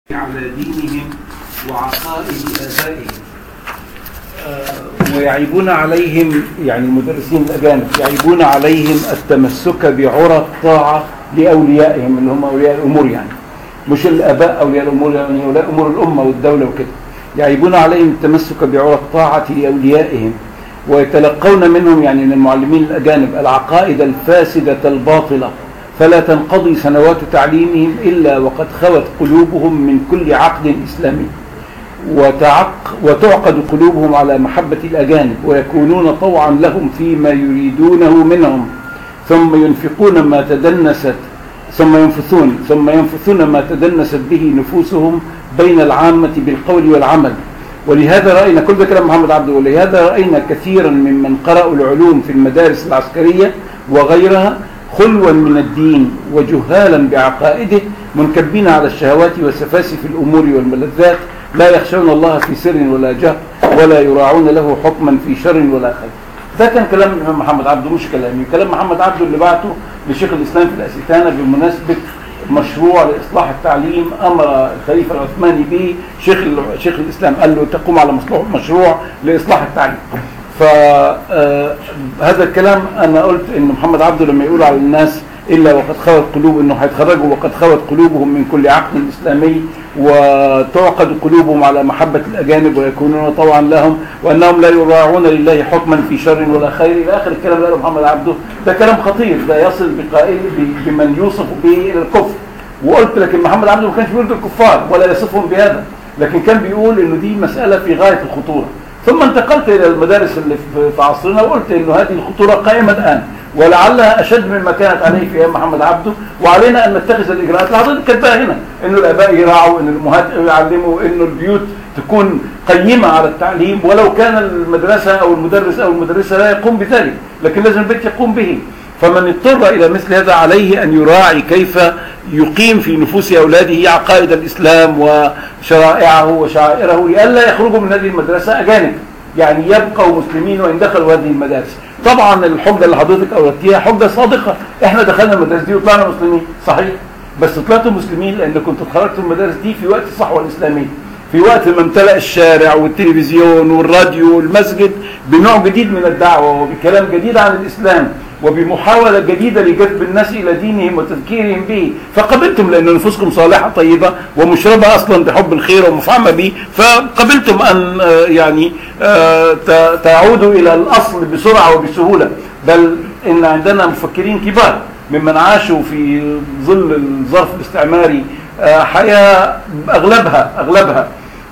على دينهم وعقائد آبائهم آه، ويعيبون عليهم يعني المدرسين الأجانب يعيبون عليهم التمسك بعرى الطاعة لأوليائهم اللي هم أولياء الأمور يعني مش الآباء أولياء الأمور يعني أولياء أمور الأمة والدولة وكده يعيبون عليهم التمسك بعرى الطاعة لأوليائهم ويتلقون منهم يعني من المعلمين الأجانب العقائد الفاسدة الباطلة فلا تنقضي سنوات تعليمهم إلا وقد خوت قلوبهم من كل عقد إسلامي وتعق وتعقد قلوبهم على محبة الأجانب ويكونون طوعا لهم فيما يريدونه منهم ثم ينفقون ما تدنست ثم ينفثون ثم ينفثون ما تدنست به نفوسهم بين العامة بالقول والعمل ولهذا رأينا كل ده كلام محمد عبده ولهذا رأينا كثيرا ممن قرأوا العلوم في المدارس العسكرية وغيرها خلوا من الدين وجهالا بعقائده منكبين على الشهوات وسفاسف الأمور والملذات لا يخشون الله في سر ولا جهر ولا يراعون له حكما في شر ولا خير ده كان كلام الإمام محمد عبده مش كلامي كلام محمد عبده اللي بعته لشيخ الإسلام في الأستانة بمناسبة مشروع لإصلاح التعليم أمر الخليفة العثماني به شيخ شيخ الإسلام قال له تقوم على مشروع لإصلاح التعليم فهذا الكلام أنا قلت إن محمد عبده لما يقول على الناس إلا وقد خوت قلوب إنه هيتخرجوا وقد خوت قلوبهم من كل عقد إسلامي وتعقد قلوبهم على محبة الأجانب ويكونون طوعا لهم وأنهم لا يراعون لله حكما في شر ولا خير إلى آخر الكلام اللي قاله محمد عبده ده كلام خطير ده يصل بقائل بمن يوصف به إلى الكفر وقلت لكن محمد عبده ما كانش بيقول الكفار ولا يصفهم بهذا لكن كان بيقول إنه دي مسألة في غاية الخطورة ثم انتقلت إلى المدارس اللي في عصرنا وقلت إنه هذه الخطورة قائمة الآن ولعلها أشد مما كانت عليه في أيام محمد عبده وعلينا أن نتخذ الإجراءات اللي حضرتك كاتباها هنا إنه الآباء يراعوا إن الأمهات يعلموا إنه البيوت تكون قيمة على التعليم ولو كان المدرسة أو المدرس أو المدرسة لا يقوم بذلك لكن لازم البيت يقوم به فمن اضطر إلى مثل هذا عليه أن يراعي كيف يقيم في نفوس أولاده عقائد الإسلام وشرائعه وشعائره لئلا يخرجوا من هذه المدرسة أجانب يعني يبقوا مسلمين وإن دخلوا هذه المدارس طبعا الحجة اللي حضرتك أوردتيها حجة صادقة احنا دخلنا المدارس دي وطلعنا مسلمين صحيح بس طلعتوا مسلمين لأن كنتوا اتخرجتوا من المدارس دي في وقت الصحوة الإسلامية في وقت ما امتلأ الشارع والتلفزيون والراديو والمسجد بنوع جديد من الدعوة وبكلام جديد عن الإسلام وبمحاولة جديدة لجذب الناس إلى دينهم وتذكيرهم به فقبلتم لأن نفوسكم صالحة طيبة ومشربة أصلا بحب الخير ومفعمة به فقبلتم أن يعني تعودوا إلى الأصل بسرعة وبسهولة بل إن عندنا مفكرين كبار ممن عاشوا في ظل الظرف الاستعماري حياة أغلبها أغلبها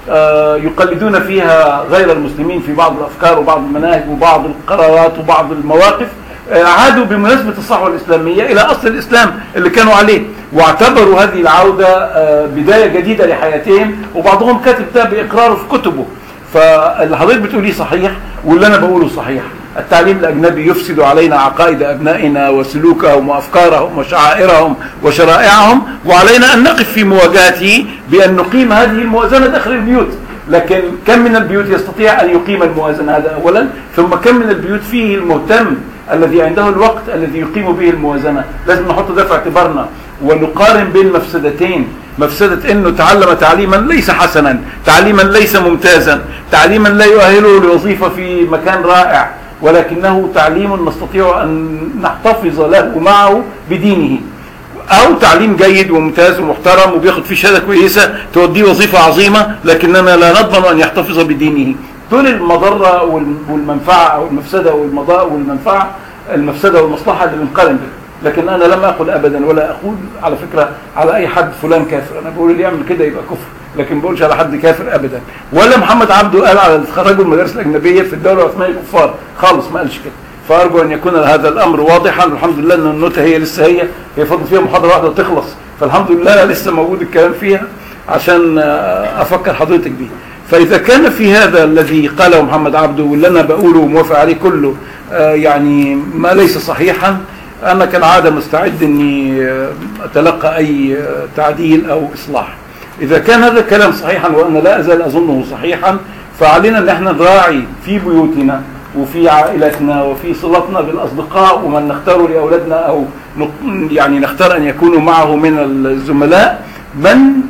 يقلدون فيها غير المسلمين في بعض الأفكار وبعض المناهج وبعض القرارات وبعض المواقف عادوا بمناسبة الصحوة الإسلامية إلى أصل الإسلام اللي كانوا عليه واعتبروا هذه العودة بداية جديدة لحياتهم وبعضهم كاتب ده بإقراره في كتبه فاللي حضرتك بتقوليه صحيح واللي أنا بقوله صحيح التعليم الأجنبي يفسد علينا عقائد أبنائنا وسلوكهم وأفكارهم وشعائرهم وشرائعهم وعلينا أن نقف في مواجهته بأن نقيم هذه الموازنة داخل البيوت لكن كم من البيوت يستطيع أن يقيم الموازنة هذا أولا ثم كم من البيوت فيه المهتم الذي عنده الوقت الذي يقيم به الموازنة لازم نحط ده في اعتبارنا ونقارن بين مفسدتين مفسدة انه تعلم تعليما ليس حسنا تعليما ليس ممتازا تعليما لا يؤهله لوظيفة في مكان رائع ولكنه تعليم نستطيع ان نحتفظ له معه بدينه او تعليم جيد وممتاز ومحترم وبياخد فيه شهاده كويسه توديه وظيفه عظيمه لكننا لا نضمن ان يحتفظ بدينه دول المضره والمنفعه او المفسده والمضاء والمنفعه المفسده والمصلحه اللي بنقارن بها لكن انا لم اقل ابدا ولا اقول على فكره على اي حد فلان كافر انا بقول اللي يعمل كده يبقى كفر لكن ما بقولش على حد كافر ابدا ولا محمد عبده قال على تخرجوا المدارس الاجنبيه في الدوله العثمانيه كفار خالص ما قالش كده فارجو ان يكون هذا الامر واضحا والحمد لله ان النوتة هي لسه هي هي فاضل فيها محاضره واحده وتخلص فالحمد لله لسه موجود الكلام فيها عشان افكر حضرتك بيه فاذا كان في هذا الذي قاله محمد عبده واللي انا بقوله وموافق عليه كله يعني ما ليس صحيحا انا كالعاده مستعد اني اتلقى اي تعديل او اصلاح اذا كان هذا الكلام صحيحا وانا لا ازال اظنه صحيحا فعلينا ان احنا نراعي في بيوتنا وفي عائلتنا وفي صلتنا بالاصدقاء ومن نختاره لاولادنا او يعني نختار ان يكونوا معه من الزملاء من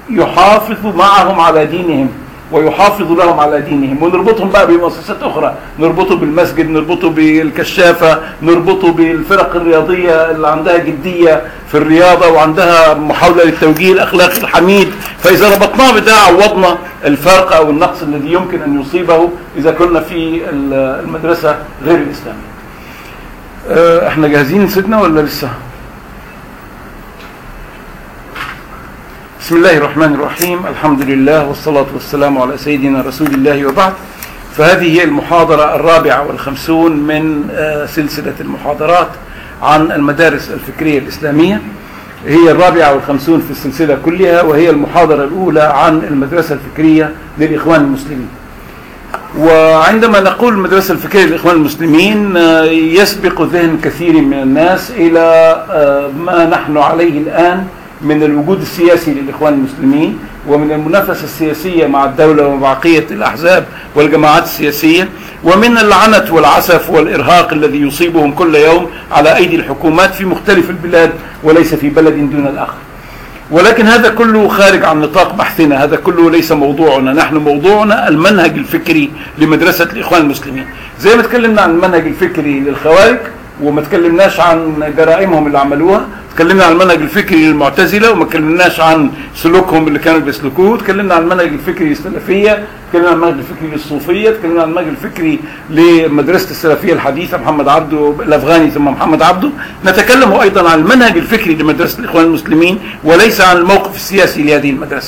يحافظ معهم على دينهم ويحافظ لهم على دينهم ونربطهم بقى بمؤسسات اخرى نربطه بالمسجد نربطه بالكشافه نربطه بالفرق الرياضيه اللي عندها جديه في الرياضه وعندها محاوله للتوجيه الاخلاقي الحميد فاذا ربطناه بده عوضنا الفرق او النقص الذي يمكن ان يصيبه اذا كنا في المدرسه غير الاسلاميه. أه، احنا جاهزين سيدنا ولا لسه؟ بسم الله الرحمن الرحيم الحمد لله والصلاة والسلام على سيدنا رسول الله وبعد فهذه هي المحاضرة الرابعة والخمسون من آه، سلسلة المحاضرات عن المدارس الفكرية الإسلامية هي الرابعة والخمسون في السلسلة كلها وهي المحاضرة الأولى عن المدرسة الفكرية للإخوان المسلمين وعندما نقول المدرسة الفكرية للإخوان المسلمين آه، يسبق ذهن كثير من الناس إلى آه، ما نحن عليه الآن من الوجود السياسي للإخوان المسلمين ومن المنافسة السياسية مع الدولة وبقية الأحزاب والجماعات السياسية ومن العنت والعسف والإرهاق الذي يصيبهم كل يوم على أيدي الحكومات في مختلف البلاد وليس في بلد دون الآخر ولكن هذا كله خارج عن نطاق بحثنا هذا كله ليس موضوعنا نحن موضوعنا المنهج الفكري لمدرسة الإخوان المسلمين زي ما تكلمنا عن المنهج الفكري للخوارج وما تكلمناش عن جرائمهم اللي عملوها تكلمنا عن المنهج الفكري للمعتزله وما تكلمناش عن سلوكهم اللي كانوا بيسلكوه تكلمنا عن المنهج الفكري للسلفيه تكلمنا عن المنهج الفكري للصوفيه تكلمنا عن المنهج الفكري لمدرسه السلفيه الحديثه محمد عبده الافغاني ثم محمد عبده نتكلم ايضا عن المنهج الفكري لمدرسه الاخوان المسلمين وليس عن الموقف السياسي لهذه المدرسه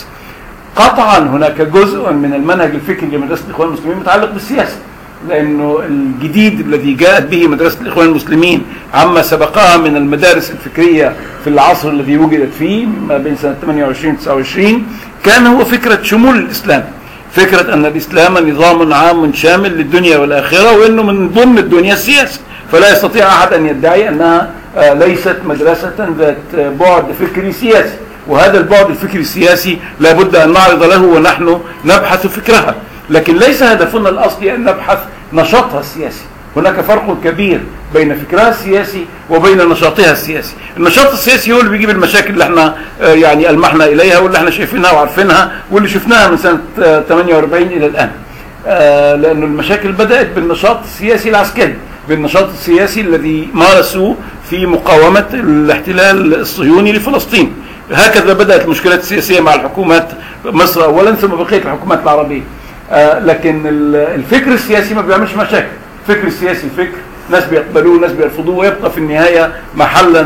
قطعا هناك جزء من المنهج الفكري لمدرسه الاخوان المسلمين متعلق بالسياسه لانه الجديد الذي جاءت به مدرسه الاخوان المسلمين عما سبقها من المدارس الفكريه في العصر الذي وجدت فيه ما بين سنه 28 و 29 كان هو فكره شمول الاسلام فكره ان الاسلام نظام عام شامل للدنيا والاخره وانه من ضمن الدنيا السياسه فلا يستطيع احد ان يدعي انها آه، ليست مدرسه ذات بعد فكري سياسي وهذا البعد الفكري السياسي لابد ان نعرض له ونحن نبحث فكرها لكن ليس هدفنا الاصلي ان نبحث نشاطها السياسي هناك فرق كبير بين فكرها السياسي وبين نشاطها السياسي النشاط السياسي هو اللي بيجيب المشاكل اللي احنا آه، يعني المحنا اليها واللي احنا شايفينها وعارفينها واللي شفناها من سنه 48 آه، الى الان آه، لأن المشاكل بدأت بالنشاط السياسي العسكري بالنشاط السياسي الذي مارسوه في مقاومة الاحتلال الصهيوني لفلسطين هكذا بدأت المشكلات السياسية مع الحكومات مصر أولا ثم بقية الحكومات العربية آه لكن الفكر السياسي ما بيعملش مشاكل الفكر السياسي فكر ناس بيقبلوه ناس بيرفضوه ويبقى في النهاية محلا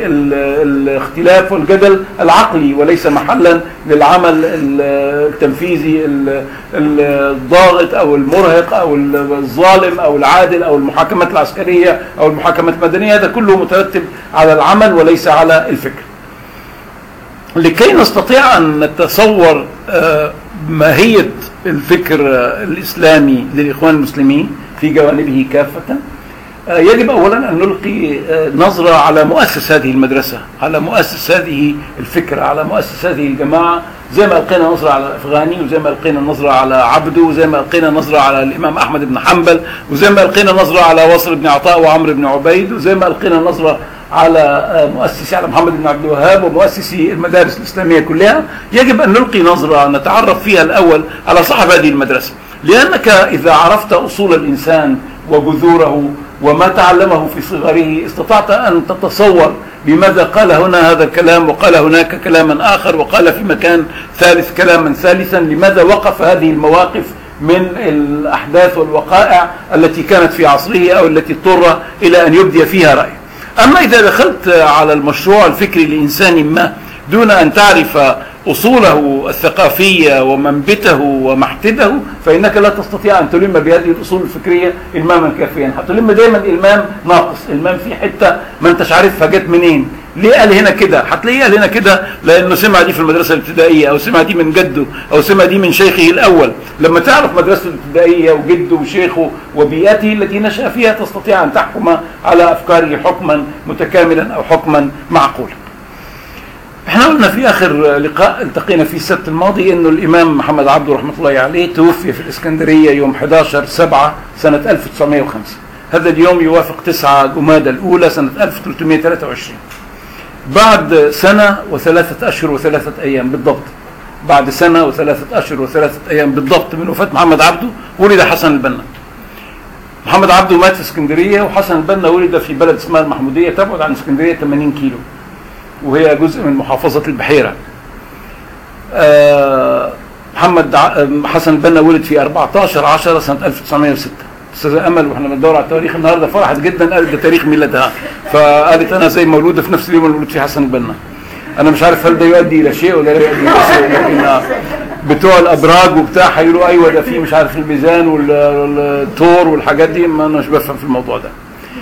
للاختلاف والجدل العقلي وليس محلا للعمل التنفيذي الضاغط أو المرهق أو الظالم أو العادل أو المحاكمات العسكرية أو المحاكمات المدنية هذا كله مترتب على العمل وليس على الفكر لكي نستطيع أن نتصور آه، ماهية الفكر الإسلامي للإخوان المسلمين في جوانبه كافة آه، يجب أولا أن نلقي آه، نظرة على مؤسس هذه المدرسة على مؤسس هذه الفكرة على مؤسس هذه الجماعة زي ما ألقينا نظرة على الأفغاني وزي ما ألقينا نظرة على عبده وزي ما ألقينا نظرة على الإمام أحمد بن حنبل وزي ما ألقينا نظرة على وصل بن عطاء وعمرو بن عبيد وزي ما ألقينا نظرة على آه، مؤسسي على محمد بن عبد الوهاب ومؤسسي المدارس الإسلامية كلها يجب أن نلقي نظرة نتعرف فيها الأول على صاحب هذه المدرسة لأنك إذا عرفت أصول الإنسان وجذوره وما تعلمه في صغره استطعت أن تتصور لماذا قال هنا هذا الكلام وقال هناك كلاما آخر وقال في مكان ثالث كلاما ثالثا لماذا وقف هذه المواقف من الأحداث والوقائع التي كانت في عصره أو التي اضطر إلى أن يبدي فيها رأيه أما إذا دخلت على المشروع الفكري لإنسان ما دون أن تعرف أصوله الثقافية ومنبته ومحتده فإنك لا تستطيع أن تلم بهذه الأصول الفكرية إلماما كافيا هتلم دايما إلمام ناقص إلمام في حتة ما أنتش عارفها جت منين ليه قال هنا كده هتلاقيه قال هنا كده لانه سمع دي في المدرسه الابتدائيه او سمع دي من جده او سمع دي من شيخه الاول لما تعرف مدرسته الابتدائيه وجده وشيخه وبيئته التي نشا فيها تستطيع ان تحكم على افكاره حكما متكاملا او حكما معقولا احنا قلنا في اخر لقاء التقينا فيه السبت الماضي انه الامام محمد عبده رحمه الله عليه توفي في الاسكندريه يوم 11 7 سنه 1905 هذا اليوم يوافق 9 جمادى الاولى سنه 1323 بعد سنه وثلاثه اشهر وثلاثه ايام بالضبط بعد سنة وثلاثة أشهر وثلاثة أيام بالضبط من وفاة محمد عبده ولد حسن البنا محمد عبده مات في اسكندرية وحسن البنا ولد في بلد اسمها المحمودية تبعد عن اسكندرية 80 كيلو وهي جزء من محافظة البحيرة آه، محمد ع- حسن البنا ولد في 14 10 سنة 1906 استاذة امل واحنا بندور على التواريخ النهارده فرحت جدا قالت ده تاريخ ميلادها فقالت انا زي مولوده في نفس اليوم اللي ولد فيه حسن البنا انا مش عارف هل ده يؤدي الى شيء ولا لا يؤدي الى شيء لكن بتوع الابراج وبتاع هيقولوا ايوه ده في مش عارف الميزان والثور والحاجات دي ما انا مش بفهم في الموضوع ده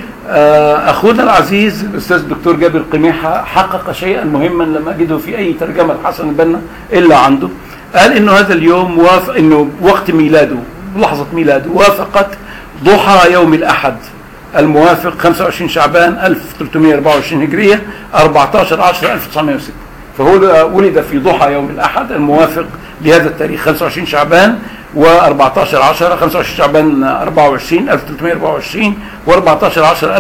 آه، اخونا العزيز الاستاذ الدكتور جابر قميحه حقق شيئا مهما لم اجده في اي ترجمه لحسن البنا الا عنده قال انه هذا اليوم وافق انه وقت ميلاده لحظه ميلاده وافقت ضحى يوم الاحد الموافق 25 شعبان 1324 هجريه 14 10 1906 فهو ولد في ضحى يوم الاحد الموافق لهذا التاريخ 25 شعبان و14 10 25 شعبان 24 1324 و14 10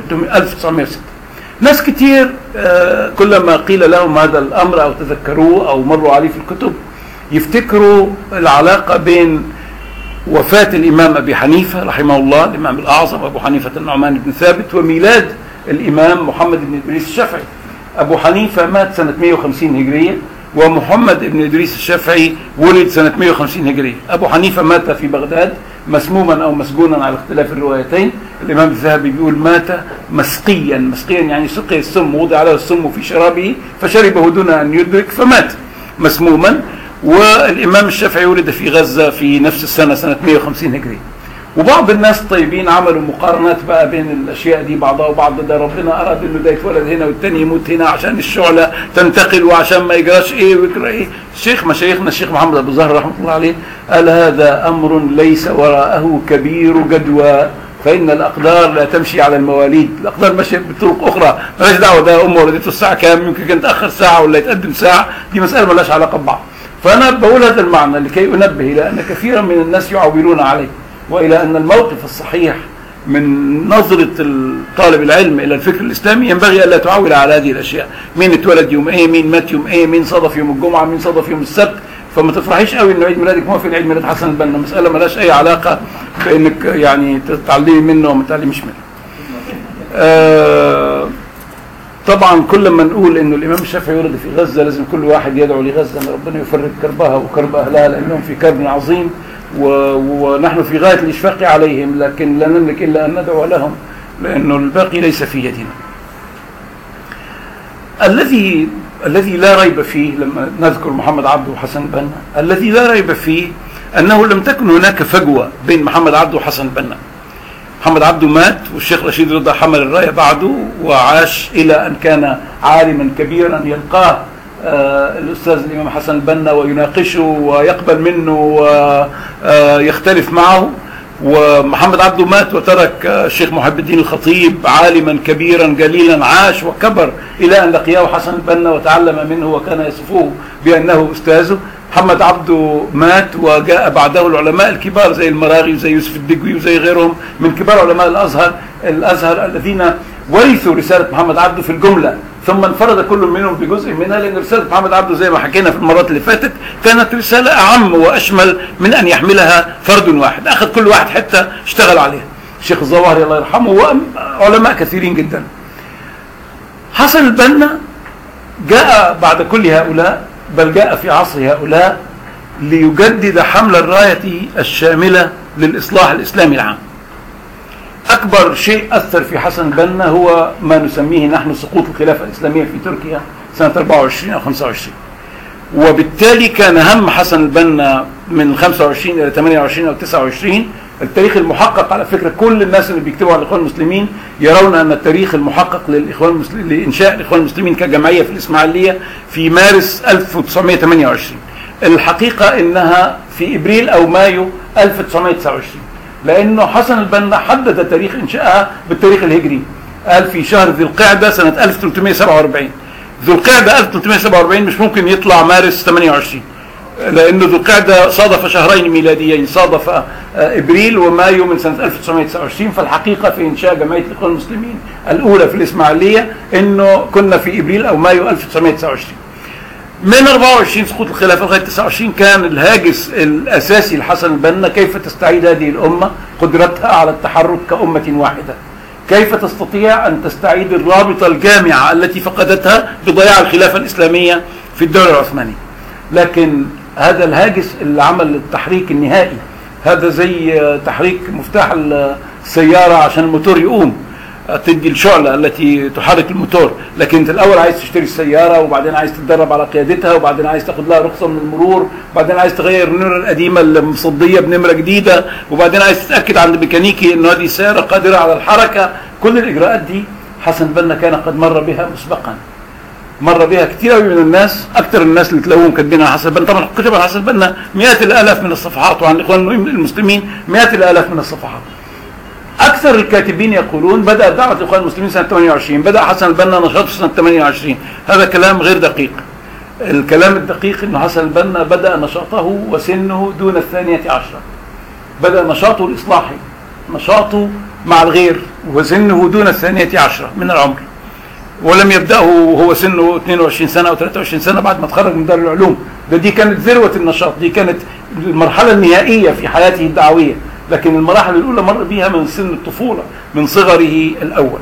1906 ناس كتير آه، كلما قيل لهم هذا الامر او تذكروه او مروا عليه في الكتب يفتكروا العلاقه بين وفاة الإمام أبي حنيفة رحمه الله الإمام الأعظم أبو حنيفة النعمان بن ثابت وميلاد الإمام محمد بن إدريس الشافعي أبو حنيفة مات سنة 150 هجرية ومحمد بن إدريس الشافعي ولد سنة 150 هجرية أبو حنيفة مات في بغداد مسموما أو مسجونا على اختلاف الروايتين الإمام الذهبي بيقول مات مسقيا مسقيا يعني سقي السم وضع له السم في شرابه فشربه دون أن يدرك فمات مسموما والإمام الشافعي ولد في غزة في نفس السنة سنة 150 هجري وبعض الناس الطيبين عملوا مقارنات بقى بين الاشياء دي بعضها وبعض ده ربنا اراد انه ده يتولد هنا والتاني يموت هنا عشان الشعله تنتقل وعشان ما يجراش ايه ويجرى ايه الشيخ مشايخنا الشيخ محمد ابو زهر رحمه الله عليه قال هذا امر ليس وراءه كبير جدوى فان الاقدار لا تمشي على المواليد الاقدار ماشيه بطرق اخرى مالهاش دعوه ده امه ولدته الساعه كام يمكن كان تاخر ساعه ولا يتقدم ساعه دي مساله مالهاش علاقه ببعض فانا بقول هذا المعنى لكي انبه الى ان كثيرا من الناس يعولون عليه والى ان الموقف الصحيح من نظرة طالب العلم إلى الفكر الإسلامي ينبغي ألا تعول على هذه الأشياء مين اتولد يوم إيه مين مات يوم إيه مين صادف يوم الجمعة مين صادف يوم السبت فما تفرحيش قوي إن عيد ميلادك موافق لعيد ميلاد حسن البنا مسألة ملهاش أي علاقة بإنك يعني تتعلمي منه وما تتعلميش منه آه طبعا كل ما نقول انه الامام الشافعي ولد في غزه لازم كل واحد يدعو لغزه ان ربنا يفرج كربها وكرب اهلها لانهم في كرب عظيم و... ونحن في غايه الاشفاق عليهم لكن لا نملك الا ان ندعو لهم لانه الباقي ليس في يدنا. الذي الذي لا ريب فيه لما نذكر محمد عبده وحسن بنا الذي لا ريب فيه انه لم تكن هناك فجوه بين محمد عبده وحسن بنا. محمد عبده مات والشيخ رشيد رضا حمل الرايه بعده وعاش الى ان كان عالما كبيرا يلقاه آه الاستاذ الامام حسن البنا ويناقشه ويقبل منه ويختلف معه ومحمد عبده مات وترك الشيخ محب الدين الخطيب عالما كبيرا جليلا عاش وكبر الى ان لقياه حسن البنا وتعلم منه وكان يصفه بانه استاذه محمد عبده مات وجاء بعده العلماء الكبار زي المراغي وزي يوسف الدجوي وزي غيرهم من كبار علماء الازهر الازهر الذين ورثوا رساله محمد عبده في الجمله ثم انفرد كل منهم بجزء منها لان رساله محمد عبده زي ما حكينا في المرات اللي فاتت كانت رساله اعم واشمل من ان يحملها فرد واحد اخذ كل واحد حته اشتغل عليها الشيخ الظواهري الله يرحمه وعلماء كثيرين جدا حسن البنا جاء بعد كل هؤلاء بل جاء في عصر هؤلاء ليجدد حمل الراية الشاملة للإصلاح الإسلامي العام أكبر شيء أثر في حسن البنا هو ما نسميه نحن سقوط الخلافة الإسلامية في تركيا سنة 24 أو 25 وبالتالي كان هم حسن البنا من 25 إلى 28 أو 29 التاريخ المحقق على فكرة كل الناس اللي بيكتبوا على الإخوان المسلمين يرون أن التاريخ المحقق للإخوان المسلمين لإنشاء الإخوان المسلمين كجمعية في الإسماعيلية في مارس 1928 الحقيقة إنها في إبريل أو مايو 1929 لأنه حسن البنا حدد تاريخ إنشائها بالتاريخ الهجري قال في شهر ذي القعدة سنة 1347 ذو القعدة 1347 مش ممكن يطلع مارس 28 لأنه ذو القعدة صادف شهرين ميلاديين صادف إبريل ومايو من سنة 1929 فالحقيقة في إنشاء جمعية الإخوان المسلمين الأولى في الإسماعيلية إنه كنا في إبريل أو مايو 1929 من 24 سقوط الخلافة لغاية 29 كان الهاجس الأساسي لحسن البنا كيف تستعيد هذه الأمة قدرتها على التحرك كأمة واحدة كيف تستطيع أن تستعيد الرابطة الجامعة التي فقدتها بضياع الخلافة الإسلامية في الدولة العثمانية لكن هذا الهاجس اللي عمل التحريك النهائي هذا زي تحريك مفتاح السيارة عشان الموتور يقوم تدي الشعلة التي تحرك الموتور لكن انت الاول عايز تشتري السيارة وبعدين عايز تتدرب على قيادتها وبعدين عايز تاخد لها رخصة من المرور وبعدين عايز تغير النمرة القديمة المصدية بنمرة جديدة وبعدين عايز تتأكد عند الميكانيكي انه هذه السيارة قادرة على الحركة كل الاجراءات دي حسن بنا كان قد مر بها مسبقا مر بها كثير قوي من الناس اكثر الناس اللي تلاقوهم كاتبين عن حسن بنا طبعا كتب عن حسن بنا مئات الالاف من الصفحات وعن الاخوان المسلمين مئات الالاف من الصفحات اكثر الكاتبين يقولون بدا دعوه الاخوان المسلمين سنه 28 بدا حسن البنا نشاطه سنه 28 هذا كلام غير دقيق الكلام الدقيق انه حسن البنا بدا نشاطه وسنه دون الثانيه عشره بدا نشاطه الاصلاحي نشاطه مع الغير وسنه دون الثانيه عشره من العمر ولم يبداه وهو سنه 22 سنه او 23 سنه بعد ما تخرج من دار العلوم ده دي كانت ذروه النشاط دي كانت المرحله النهائيه في حياته الدعويه لكن المراحل الأولى مر بها من سن الطفولة من صغره الأول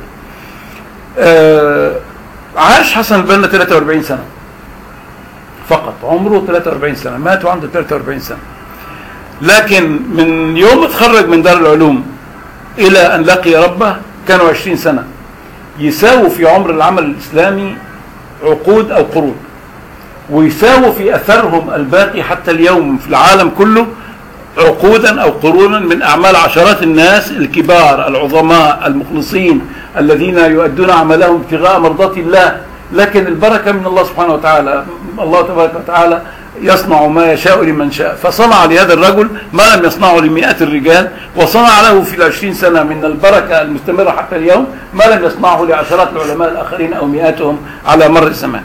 آه عاش حسن البنا 43 سنة فقط عمره 43 سنة مات وعنده 43 سنة لكن من يوم تخرج من دار العلوم إلى أن لقي ربه كانوا 20 سنة يساووا في عمر العمل الإسلامي عقود أو قرون ويساووا في أثرهم الباقي حتى اليوم في العالم كله عقودا أو قرونا من أعمال عشرات الناس الكبار العظماء المخلصين الذين يؤدون عملهم ابتغاء مرضات الله لكن البركة من الله سبحانه وتعالى الله تبارك وتعالى يصنع ما يشاء لمن شاء فصنع لهذا الرجل ما لم يصنعه لمئات الرجال وصنع له في العشرين سنة من البركة المستمرة حتى اليوم ما لم يصنعه لعشرات العلماء الآخرين أو مئاتهم على مر الزمان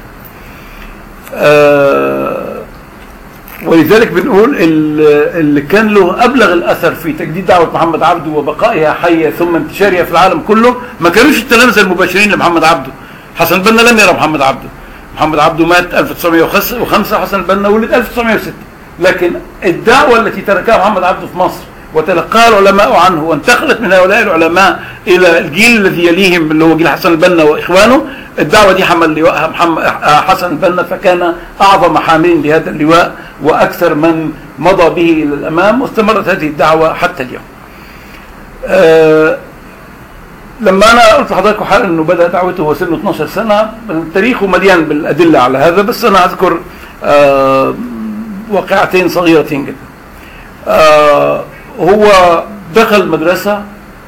آه ولذلك بنقول اللي كان له ابلغ الاثر في تجديد دعوه محمد عبده وبقائها حيه ثم انتشارها في العالم كله ما كانوش التلامذه المباشرين لمحمد عبده حسن البنا لم يرى محمد عبده محمد عبده مات 1905 حسن البنا ولد 1906 لكن الدعوه التي تركها محمد عبده في مصر وتلقاها العلماء عنه وانتقلت من هؤلاء العلماء الى الجيل الذي يليهم اللي هو جيل حسن البنا واخوانه الدعوه دي حمل لواءها محمد حسن البنا فكان اعظم حامل لهذا اللواء واكثر من مضى به الى الامام واستمرت هذه الدعوه حتى اليوم. أه لما انا قلت لحضراتكم حالا انه بدا دعوته وهو سنه 12 سنه تاريخه مليان بالادله على هذا بس انا اذكر أه واقعتين صغيرتين جدا. أه هو دخل مدرسه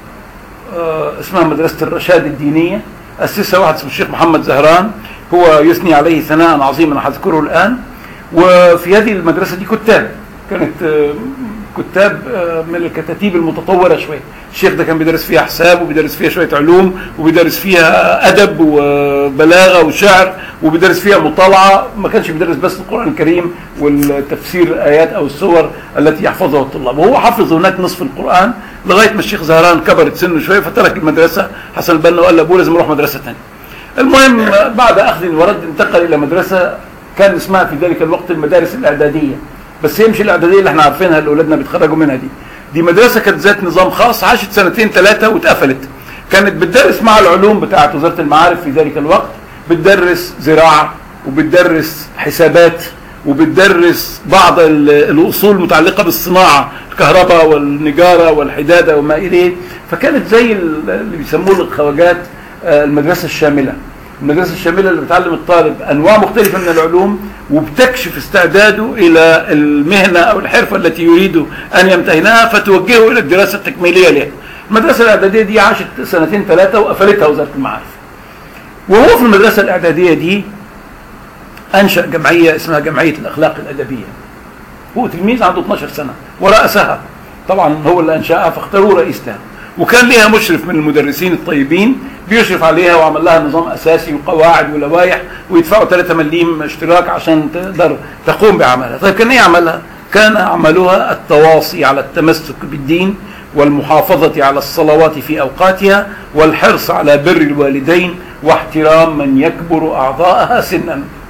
اسمها مدرسه الرشاد الدينيه اسسها واحد اسمه الشيخ محمد زهران هو يثني عليه ثناء عظيما هذكره الان وفي هذه المدرسه دي كتاب كانت كتاب من الكتاتيب المتطوره شويه الشيخ ده كان بيدرس فيها حساب وبيدرس فيها شويه علوم وبيدرس فيها ادب وبلاغه وشعر وبيدرس فيها مطالعه ما كانش بيدرس بس القران الكريم والتفسير الايات او السور التي يحفظها الطلاب وهو حفظ هناك نصف القران لغايه ما الشيخ زهران كبرت سنه شويه فترك المدرسه حسن البنا وقال لابوه لازم اروح مدرسه ثانيه المهم بعد اخذ ورد انتقل الى مدرسه كان اسمها في ذلك الوقت المدارس الاعداديه بس هي مش الاعداديه اللي احنا عارفينها اللي اولادنا بيتخرجوا منها دي دي مدرسه كانت ذات نظام خاص عاشت سنتين ثلاثه واتقفلت كانت بتدرس مع العلوم بتاعه وزاره المعارف في ذلك الوقت بتدرس زراعه وبتدرس حسابات وبتدرس بعض الاصول المتعلقه بالصناعه الكهرباء والنجاره والحداده وما اليه فكانت زي اللي بيسموه الخواجات المدرسه الشامله المدرسة الشاملة اللي بتعلم الطالب أنواع مختلفة من العلوم وبتكشف استعداده إلى المهنة أو الحرفة التي يريد أن يمتهنها فتوجهه إلى الدراسة التكميلية لها المدرسة الإعدادية دي عاشت سنتين ثلاثة وقفلتها وزارة المعارف وهو في المدرسة الإعدادية دي أنشأ جمعية اسمها جمعية الأخلاق الأدبية هو تلميذ عنده 12 سنة ورأسها طبعا هو اللي أنشأها فاختاروه رئيس لها وكان ليها مشرف من المدرسين الطيبين بيشرف عليها وعمل لها نظام اساسي وقواعد ولوائح ويدفعوا 3 مليم اشتراك عشان تقدر تقوم بعملها، طيب كان ايه عملها؟ كان عملها التواصي على التمسك بالدين والمحافظة على الصلوات في أوقاتها والحرص على بر الوالدين واحترام من يكبر أعضاءها سنا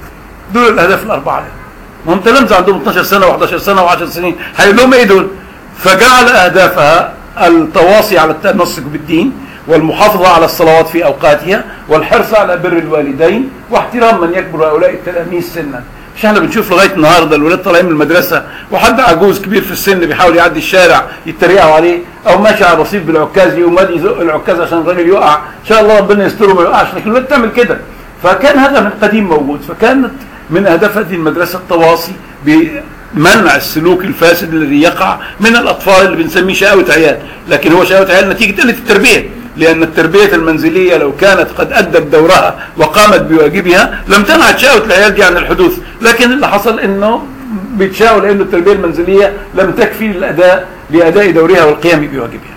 دول الاهداف الاربعه دي ما هم تلامذه عندهم 12 سنه و11 سنه و10 سنين هيقول لهم ايه دول؟ فجعل اهدافها التواصي على التمسك بالدين والمحافظة على الصلوات في أوقاتها والحرص على بر الوالدين واحترام من يكبر هؤلاء التلاميذ سنا مش احنا بنشوف لغايه النهارده الولاد طالعين من المدرسه وحد عجوز كبير في السن بيحاول يعدي الشارع يتريقوا عليه او ماشي على رصيف بالعكاز يقوم مادي يزق العكاز عشان الراجل يقع ان شاء الله ربنا يستره ما يقعش لكن الولاد تعمل كده فكان هذا من قديم موجود فكانت من اهداف هذه المدرسه التواصي بمنع السلوك الفاسد الذي يقع من الاطفال اللي بنسميه شقاوه عيال لكن هو شقاوه عيال نتيجه قله التربيه لأن التربية المنزلية لو كانت قد أدت دورها وقامت بواجبها لم تمنع شقاوة العيال دي عن الحدوث لكن اللي حصل أنه بيتشاؤوا لأن التربية المنزلية لم تكفي للأداء لأداء دورها والقيام بواجبها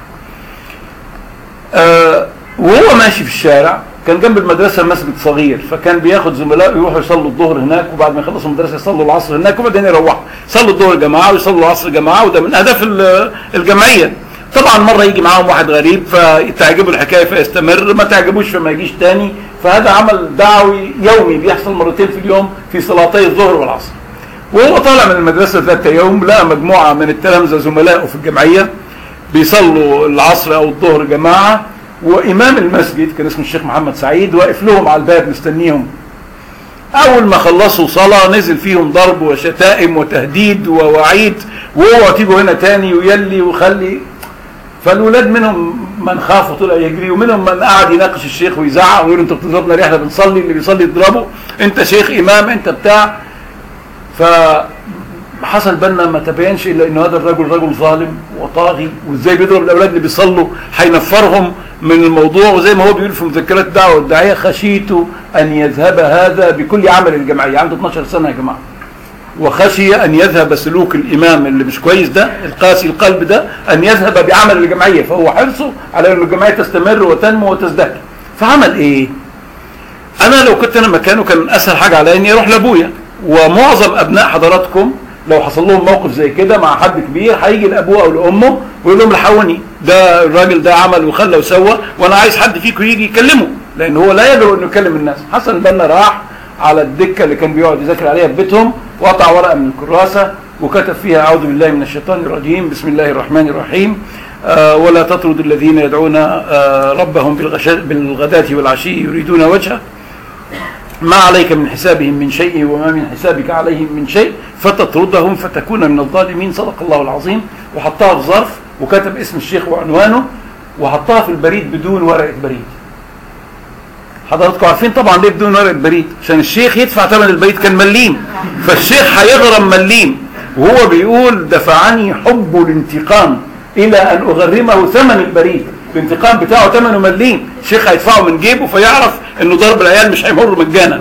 آه وهو ماشي في الشارع كان جنب المدرسة مسجد صغير فكان بياخد زملائه يروحوا يصلوا الظهر هناك وبعد ما يخلصوا المدرسة يصلوا العصر هناك وبعدين يروحوا يصلوا الظهر جماعة ويصلوا العصر جماعة وده من أهداف الجمعية طبعا مرة يجي معاهم واحد غريب فتعجبه الحكاية فيستمر ما تعجبوش فما يجيش تاني فهذا عمل دعوي يومي بيحصل مرتين في اليوم في صلاتي الظهر والعصر وهو طالع من المدرسة ذات يوم لقى مجموعة من التلامذة زملائه في الجمعية بيصلوا العصر أو الظهر جماعة وإمام المسجد كان اسمه الشيخ محمد سعيد واقف لهم على الباب مستنيهم أول ما خلصوا صلاة نزل فيهم ضرب وشتائم وتهديد ووعيد واوعوا تيجوا هنا تاني ويلي وخلي فالولاد منهم من خاف وطلع يجري ومنهم من قعد يناقش الشيخ ويزعق ويقول انت بتضربنا ليه احنا بنصلي اللي بيصلي يضربه انت شيخ امام انت بتاع فحصل بالنا ما تبينش الا ان هذا الرجل رجل ظالم وطاغي وازاي بيضرب الاولاد اللي بيصلوا هينفرهم من الموضوع وزي ما هو بيقول في مذكرات الدعوه والداعيه خشيت ان يذهب هذا بكل عمل الجمعيه عنده 12 سنه يا جماعه وخشي أن يذهب سلوك الإمام اللي مش كويس ده القاسي القلب ده أن يذهب بعمل الجمعية فهو حرصه على أن الجمعية تستمر وتنمو وتزدهر فعمل إيه؟ أنا لو كنت أنا مكانه كان أسهل حاجة عليا إني أروح لأبويا ومعظم أبناء حضراتكم لو حصل لهم موقف زي كده مع حد كبير هيجي لأبوه أو لأمه ويقول لهم الحقوني ده الراجل ده عمل وخلى وسوى وأنا عايز حد فيكم يجي يكلمه لأن هو لا يجرؤ إنه يكلم الناس حسن البنا راح على الدكة اللي كان بيقعد يذاكر عليها في بيتهم وقطع ورقة من الكراسة وكتب فيها أعوذ بالله من الشيطان الرجيم بسم الله الرحمن الرحيم آه ولا تطرد الذين يدعون آه ربهم بالغداة والعشي يريدون وجهه ما عليك من حسابهم من شيء وما من حسابك عليهم من شيء فتطردهم فتكون من الظالمين صدق الله العظيم وحطها في ظرف وكتب اسم الشيخ وعنوانه وحطها في البريد بدون ورقة بريد حضراتكم عارفين طبعا ليه بدون ورقه بريد عشان الشيخ يدفع ثمن البريد كان مليم فالشيخ هيغرم مليم وهو بيقول دفعني حب الانتقام الى ان اغرمه ثمن البريد الانتقام بتاعه ثمنه مليم الشيخ هيدفعه من جيبه فيعرف انه ضرب العيال مش هيمر مجانا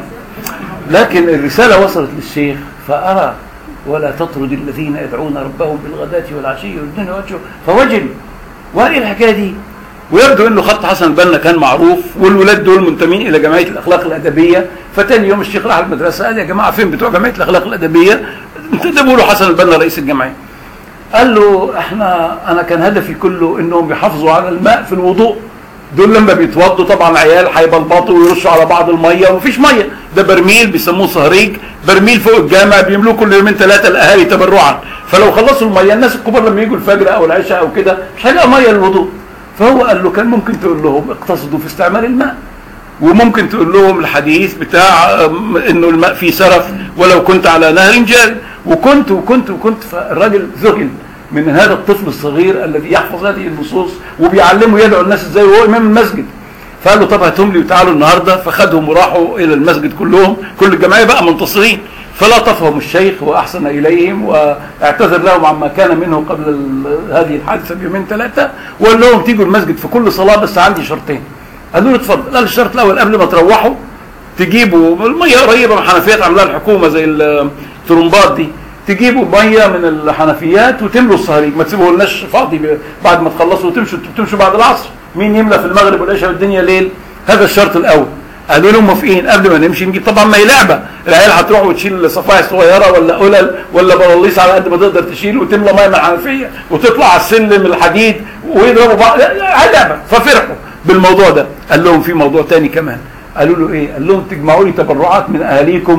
لكن الرساله وصلت للشيخ فارى ولا تطرد الذين يدعون ربهم بالغداة والعشي يردون وجهه فوجل وقال الحكايه دي ويبدو انه خط حسن البنا كان معروف والولاد دول منتمين الى جمعيه الاخلاق الادبيه فتاني يوم الشيخ راح المدرسه قال يا جماعه فين بتوع جمعيه الاخلاق الادبيه انتدبوا له حسن البنا رئيس الجمعيه قال له احنا انا كان هدفي كله انهم بيحافظوا على الماء في الوضوء دول لما بيتوضوا طبعا عيال هيبلبطوا ويرشوا على بعض الميه ومفيش ميه ده برميل بيسموه صهريج برميل فوق الجامع بيملوه كل يومين ثلاثه الاهالي تبرعا فلو خلصوا الميه الناس الكبار لما يجوا الفجر او العشاء او كده مش هيلاقوا ميه للوضوء فهو قال له كان ممكن تقول لهم اقتصدوا في استعمال الماء وممكن تقول لهم الحديث بتاع انه الماء فيه سرف ولو كنت على نهر جاري وكنت وكنت وكنت فالراجل ذهل من هذا الطفل الصغير الذي يحفظ هذه النصوص وبيعلمه يدعو الناس ازاي وهو امام المسجد فقال له طب هاتهم لي وتعالوا النهارده فخدهم وراحوا الى المسجد كلهم كل الجماعه بقى منتصرين فلطفهم الشيخ واحسن اليهم واعتذر لهم عما كان منه قبل هذه الحادثه بيومين ثلاثه وقال لهم تيجوا المسجد في كل صلاه بس عندي شرطين قالوا له اتفضل قال الشرط الاول قبل ما تروحوا تجيبوا الميه قريبه من حنفيات عاملاها الحكومه زي الترمبات دي تجيبوا ميه من الحنفيات وتملوا الصهريج ما تسيبوه لناش فاضي بعد ما تخلصوا وتمشوا تمشوا بعد العصر مين يملى في المغرب والعشاء والدنيا ليل هذا الشرط الاول قالوا لهم موافقين قبل ما نمشي نجيب طبعا ما هي لعبه العيال هتروح وتشيل صفايح صغيره ولا قلل ولا بلاليص على قد ما تقدر تشيل وتملى ميه من الحنفيه وتطلع على السلم الحديد ويضربوا بعض لعبه ففرحوا بالموضوع ده قال لهم في موضوع تاني كمان قالوا له ايه قال لهم تجمعوا لي تبرعات من اهاليكم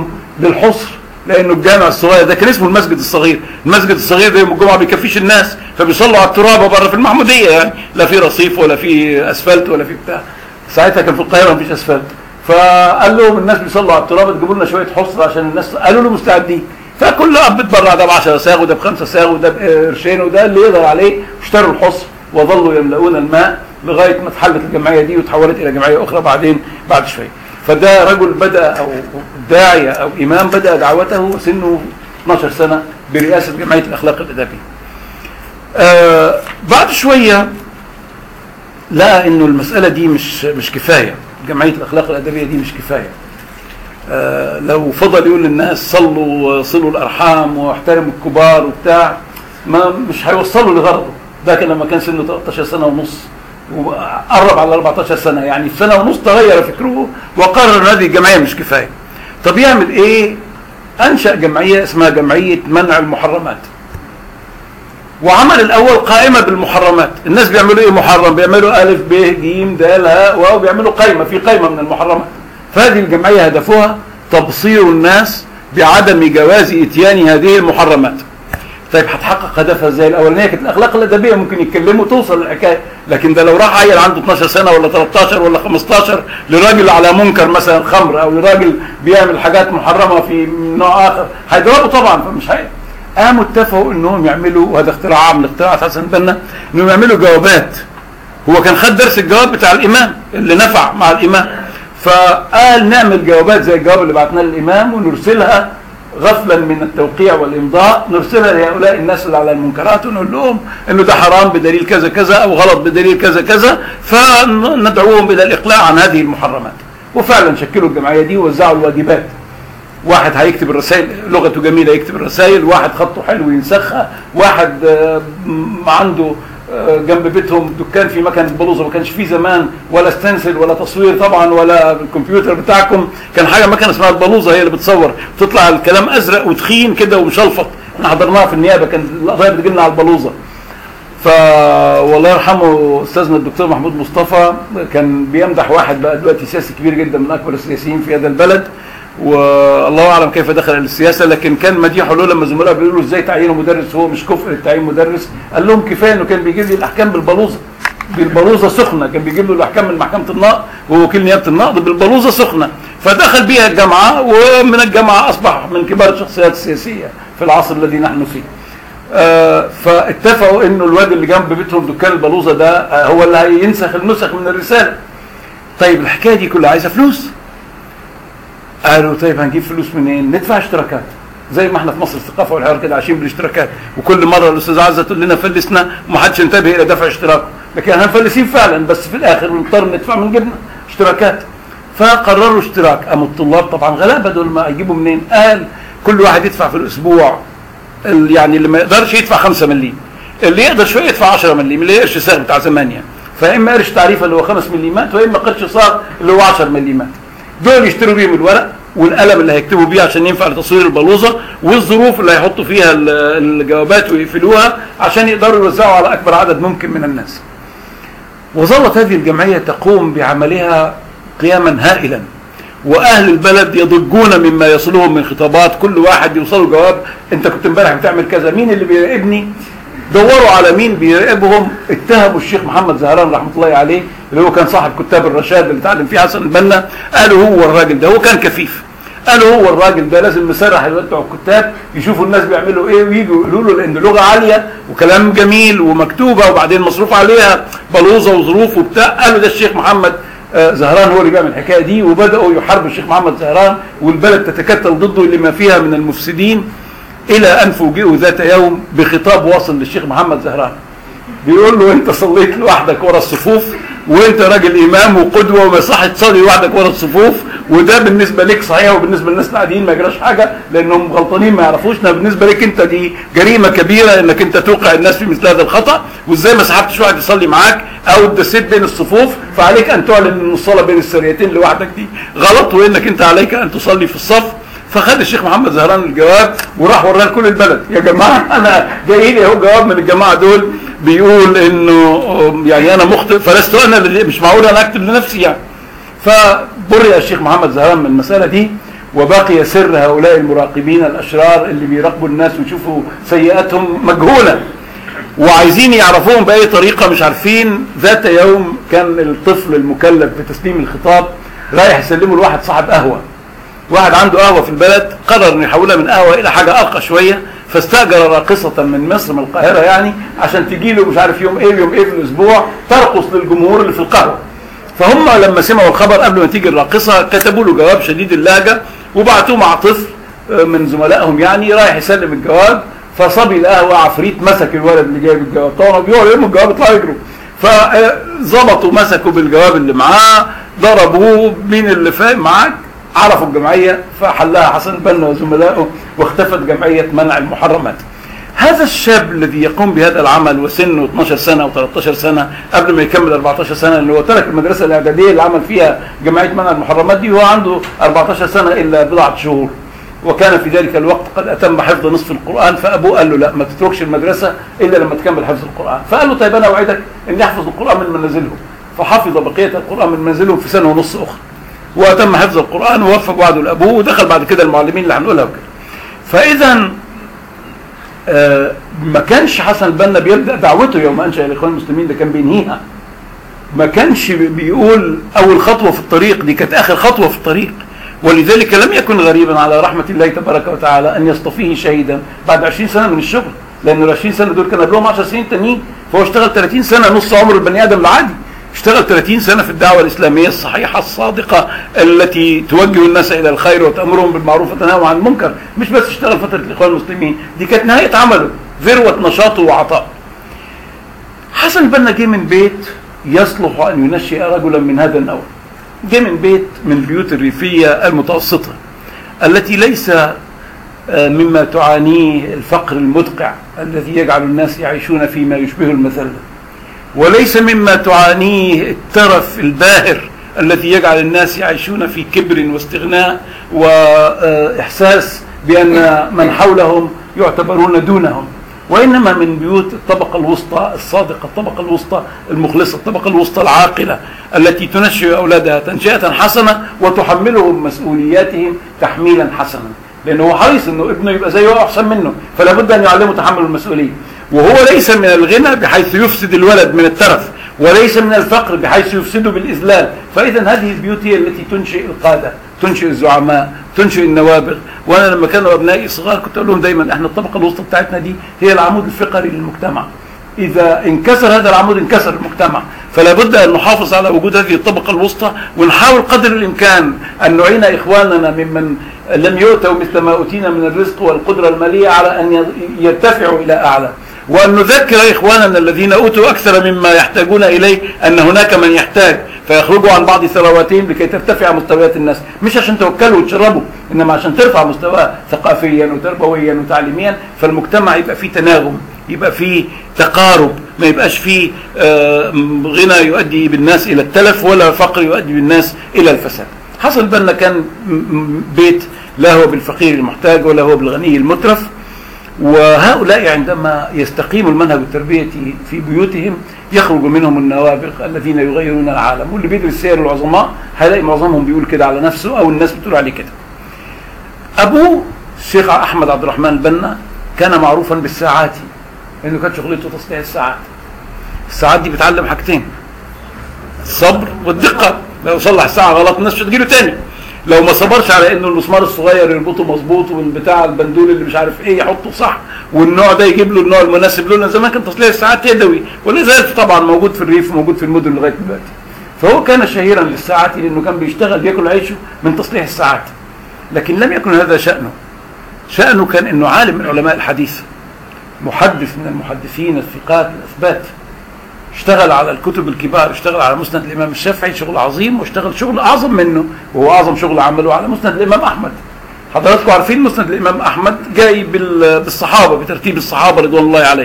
للحصر لانه الجامع الصغير ده كان اسمه المسجد الصغير المسجد الصغير ده يوم الجمعه بيكفيش الناس فبيصلوا على الترابه بره في المحموديه يعني لا في رصيف ولا في اسفلت ولا في بتاع ساعتها كان في القاهره مفيش اسفلت فقال لهم الناس بيصلوا على الترابه تجيبوا لنا شويه حصر عشان الناس قالوا له مستعدين فكل اب اتبرع ده ب 10 ساغ وده بخمسه ساغ وده بقرشين وده اللي يقدر عليه اشتروا الحصر وظلوا يملؤون الماء لغايه ما اتحلت الجمعيه دي وتحولت الى جمعيه اخرى بعدين بعد شويه فده رجل بدا او داعيه او امام بدا دعوته سنه 12 سنه برئاسه جمعيه الاخلاق الادبيه. آه بعد شويه لقى انه المساله دي مش مش كفايه جمعيه الاخلاق الادبيه دي مش كفايه. آه لو فضل يقول للناس صلوا صلوا الارحام واحترموا الكبار وبتاع ما مش هيوصلوا لغرضه ده كان لما كان سنه 13 سنه ونص وقرب على 14 سنه يعني في سنه ونص تغير فكره وقرر ان هذه الجمعيه مش كفايه طب يعمل ايه انشا جمعيه اسمها جمعيه منع المحرمات وعمل الاول قائمه بالمحرمات الناس بيعملوا ايه محرم بيعملوا الف ب ج د ه واو بيعملوا قائمه في قائمه من المحرمات فهذه الجمعيه هدفها تبصير الناس بعدم جواز اتيان هذه المحرمات طيب هتحقق هدفها ازاي الاولانيه كانت الاخلاق الادبيه ممكن يتكلموا توصل للحكايه لكن ده لو راح عيل عنده 12 سنه ولا 13 ولا 15 لراجل على منكر مثلا خمر او لراجل بيعمل حاجات محرمه في نوع اخر هيضربوا طبعا فمش هي قاموا اتفقوا انهم يعملوا وهذا اختراع من اختراعات حسن البنا انهم يعملوا جوابات هو كان خد درس الجواب بتاع الامام اللي نفع مع الامام فقال نعمل جوابات زي الجواب اللي بعتناه للامام ونرسلها غفلا من التوقيع والامضاء نرسلها لهؤلاء الناس اللي على المنكرات ونقول لهم انه ده حرام بدليل كذا كذا او غلط بدليل كذا كذا فندعوهم الى الاقلاع عن هذه المحرمات وفعلا شكلوا الجمعيه دي ووزعوا الواجبات واحد هيكتب الرسائل لغته جميله يكتب الرسائل واحد خطه حلو ينسخها واحد عنده جنب بيتهم دكان في مكان البلوزه ما كانش فيه زمان ولا ستنسل ولا تصوير طبعا ولا الكمبيوتر بتاعكم كان حاجه مكنه اسمها البلوزه هي اللي بتصور تطلع الكلام ازرق وتخين كده ومشلفط احنا حضرناها في النيابه كان القضايا بتجي لنا على البلوزه ف والله يرحمه استاذنا الدكتور محمود مصطفى كان بيمدح واحد بقى دلوقتي سياسي كبير جدا من اكبر السياسيين في هذا البلد والله اعلم كيف دخل السياسه لكن كان مديحه له لما زملائه بيقولوا ازاي تعينه مدرس هو مش كفء للتعيين مدرس قال لهم كفايه انه كان بيجيب لي الاحكام بالبلوزه بالبلوزه سخنه كان بيجيب له الاحكام من محكمه النقض وهو وكيل نيابه النقض بالبلوزه سخنه فدخل بيها الجامعه ومن الجامعه اصبح من كبار الشخصيات السياسيه في العصر الذي نحن فيه آه فاتفقوا انه الواد اللي جنب بيتهم دكان البلوزه ده آه هو اللي هينسخ النسخ من الرساله طيب الحكايه دي كلها عايزه فلوس قالوا طيب هنجيب فلوس منين؟ ندفع اشتراكات زي ما احنا في مصر الثقافه والحوار كده عايشين بالاشتراكات وكل مره الاستاذ عزه تقول لنا فلسنا وما حدش ينتبه الى دفع اشتراك لكن احنا مفلسين فعلا بس في الاخر بنضطر ندفع من جبنا اشتراكات فقرروا اشتراك قاموا الطلاب طبعا غلابه دول ما يجيبوا منين؟ قال كل واحد يدفع في الاسبوع يعني اللي ما يقدرش يدفع 5 مليم اللي يقدر شويه يدفع 10 مليم اللي هي قرش صاغ بتاع زمان يعني فاما قرش تعريفه اللي هو 5 مليمات واما قرش صاغ اللي هو 10 مليمات دول يشتروا بيهم الورق والقلم اللي هيكتبوا بيه عشان ينفع لتصوير البلوزه والظروف اللي هيحطوا فيها الجوابات ويقفلوها عشان يقدروا يوزعوا على اكبر عدد ممكن من الناس. وظلت هذه الجمعيه تقوم بعملها قياما هائلا واهل البلد يضجون مما يصلهم من خطابات كل واحد يوصله جواب انت كنت امبارح بتعمل كذا مين اللي بيراقبني دوروا على مين بيراقبهم اتهموا الشيخ محمد زهران رحمه الله عليه اللي هو كان صاحب كتاب الرشاد اللي اتعلم فيه حسن البنا قالوا هو الراجل ده هو كان كفيف قالوا هو الراجل ده لازم مسرح الوقت بتوع الكتاب يشوفوا الناس بيعملوا ايه ويجوا يقولوا له لان لغه عاليه وكلام جميل ومكتوبه وبعدين مصروف عليها بلوزه وظروف وبتاع قالوا ده الشيخ محمد زهران هو اللي بيعمل الحكايه دي وبداوا يحاربوا الشيخ محمد زهران والبلد تتكتل ضده لما فيها من المفسدين الى ان فوجئوا ذات يوم بخطاب واصل للشيخ محمد زهران بيقول له انت صليت لوحدك ورا الصفوف وانت راجل امام وقدوه وما يصح تصلي لوحدك ورا الصفوف وده بالنسبه لك صحيح وبالنسبه للناس العاديين ما يجراش حاجه لانهم غلطانين ما يعرفوش بالنسبه لك انت دي جريمه كبيره انك انت توقع الناس في مثل هذا الخطا وازاي ما سحبتش واحد يصلي معاك او اتدسيت بين الصفوف فعليك ان تعلن ان الصلاه بين السريتين لوحدك دي غلط وانك انت عليك ان تصلي في الصف فخد الشيخ محمد زهران الجواب وراح وراه لكل البلد يا جماعه انا جاي لي اهو جواب من الجماعه دول بيقول انه يعني انا مخطئ فلست انا اللي مش معقول انا اكتب لنفسي يعني فبرئ الشيخ محمد زهران من المساله دي وبقي سر هؤلاء المراقبين الاشرار اللي بيراقبوا الناس ويشوفوا سيئاتهم مجهوله وعايزين يعرفوهم باي طريقه مش عارفين ذات يوم كان الطفل المكلف بتسليم الخطاب رايح يسلمه لواحد صاحب قهوه واحد عنده قهوه في البلد قرر انه يحولها من قهوه الى حاجه ارقى شويه فاستاجر راقصه من مصر من القاهره يعني عشان تجي له مش عارف يوم ايه يوم ايه في الاسبوع ترقص للجمهور اللي في القهوه فهم لما سمعوا الخبر قبل ما تيجي الراقصه كتبوا له جواب شديد اللهجه وبعتوه مع طفل من زملائهم يعني رايح يسلم الجواب فصبي القهوه عفريت مسك الولد اللي جايب الجواب طبعا بيقعدوا يرموا الجواب يطلعوا يجروا فظبطوا مسكوا بالجواب اللي معاه ضربوه مين اللي فاهم معاك عرفوا الجمعية فحلها حسن البنا وزملائه واختفت جمعية منع المحرمات هذا الشاب الذي يقوم بهذا العمل وسنه 12 سنة أو 13 سنة قبل ما يكمل 14 سنة اللي هو ترك المدرسة الإعدادية اللي عمل فيها جمعية منع المحرمات دي وهو عنده 14 سنة إلا بضعة شهور وكان في ذلك الوقت قد أتم حفظ نصف القرآن فأبوه قال له لا ما تتركش المدرسة إلا لما تكمل حفظ القرآن فقال له طيب أنا أوعدك إني أحفظ القرآن من منازلهم فحفظ بقية القرآن من منازلهم في سنة ونص أخرى وتم حفظ القرآن ووفق وعده لأبوه ودخل بعد كده المعلمين اللي هنقولها وكده فإذا آه ما كانش حسن البنا بيبدأ دعوته يوم أنشأ الإخوان المسلمين ده كان بينهيها ما كانش بيقول أول خطوة في الطريق دي كانت آخر خطوة في الطريق ولذلك لم يكن غريبا على رحمة الله تبارك وتعالى أن يصطفيه شهيدا بعد 20 سنة من الشغل لأن ال 20 سنة دول كان قبلهم 10 سنين تانيين فهو اشتغل 30 سنة نص عمر البني آدم العادي اشتغل 30 سنة في الدعوة الإسلامية الصحيحة الصادقة التي توجه الناس إلى الخير وتأمرهم بالمعروف وتنهاهم عن المنكر مش بس اشتغل فترة الإخوان المسلمين دي كانت نهاية عمله ذروة نشاطه وعطائه حسن البنا جه من بيت يصلح أن ينشئ رجلا من هذا النوع جه من بيت من البيوت الريفية المتوسطة التي ليس مما تعانيه الفقر المدقع الذي يجعل الناس يعيشون فيما يشبه المذلة وليس مما تعانيه الترف الباهر الذي يجعل الناس يعيشون في كبر واستغناء واحساس بان من حولهم يعتبرون دونهم وانما من بيوت الطبقه الوسطى الصادقه الطبقه الوسطى المخلصه الطبقه الوسطى العاقله التي تنشئ اولادها تنشئه حسنه وتحملهم مسؤولياتهم تحميلا حسنا لانه هو حريص انه ابنه يبقى زيه او احسن منه فلا بد ان يعلمه تحمل المسؤوليه وهو ليس من الغنى بحيث يفسد الولد من الترف وليس من الفقر بحيث يفسده بالإذلال فإذا هذه البيوت هي التي تنشئ القادة تنشئ الزعماء تنشئ النوابغ وأنا لما كانوا أبنائي صغار كنت أقول لهم دايما إحنا الطبقة الوسطى بتاعتنا دي هي العمود الفقري للمجتمع إذا انكسر هذا العمود انكسر المجتمع فلا بد أن نحافظ على وجود هذه الطبقة الوسطى ونحاول قدر الإمكان أن نعين إخواننا ممن لم يؤتوا مثل ما أوتينا من الرزق والقدرة المالية على أن يرتفعوا إلى أعلى وأن نذكر إخواننا الذين أوتوا أكثر مما يحتاجون إليه أن هناك من يحتاج فيخرجوا عن بعض ثرواتهم لكي ترتفع مستويات الناس مش عشان توكلوا وتشربوا إنما عشان ترفع مستواه ثقافيا وتربويا وتعليميا فالمجتمع يبقى فيه تناغم يبقى فيه تقارب ما يبقاش فيه غنى يؤدي بالناس إلى التلف ولا فقر يؤدي بالناس إلى الفساد حصل بأن كان بيت لا هو بالفقير المحتاج ولا هو بالغني المترف وهؤلاء عندما يستقيم المنهج التربية في بيوتهم يخرج منهم النوابغ الذين يغيرون العالم واللي بيدرس سير العظماء هيلاقي معظمهم بيقول كده على نفسه او الناس بتقول عليه كده ابوه الشيخ احمد عبد الرحمن البنا كان معروفا بالساعات انه كانت شغلته تصليح الساعات الساعات دي بتعلم حاجتين الصبر والدقه لو صلح الساعه غلط الناس مش هتجيله تاني لو ما صبرش على انه المسمار الصغير يربطه مظبوط والبتاع البندول اللي مش عارف ايه يحطه صح والنوع ده يجيب له النوع المناسب له زمان كان تصليح الساعات يدوي ولا زال طبعا موجود في الريف وموجود في المدن لغايه دلوقتي فهو كان شهيرا للساعات لانه كان بيشتغل بياكل عيشه من تصليح الساعات لكن لم يكن هذا شانه شانه كان انه عالم من علماء الحديث محدث من المحدثين الثقات الاثبات اشتغل على الكتب الكبار اشتغل على مسند الامام الشافعي شغل عظيم واشتغل شغل اعظم منه وهو اعظم شغل عمله على مسند الامام احمد حضراتكم عارفين مسند الامام احمد جاي بالصحابه بترتيب الصحابه رضوان الله عليهم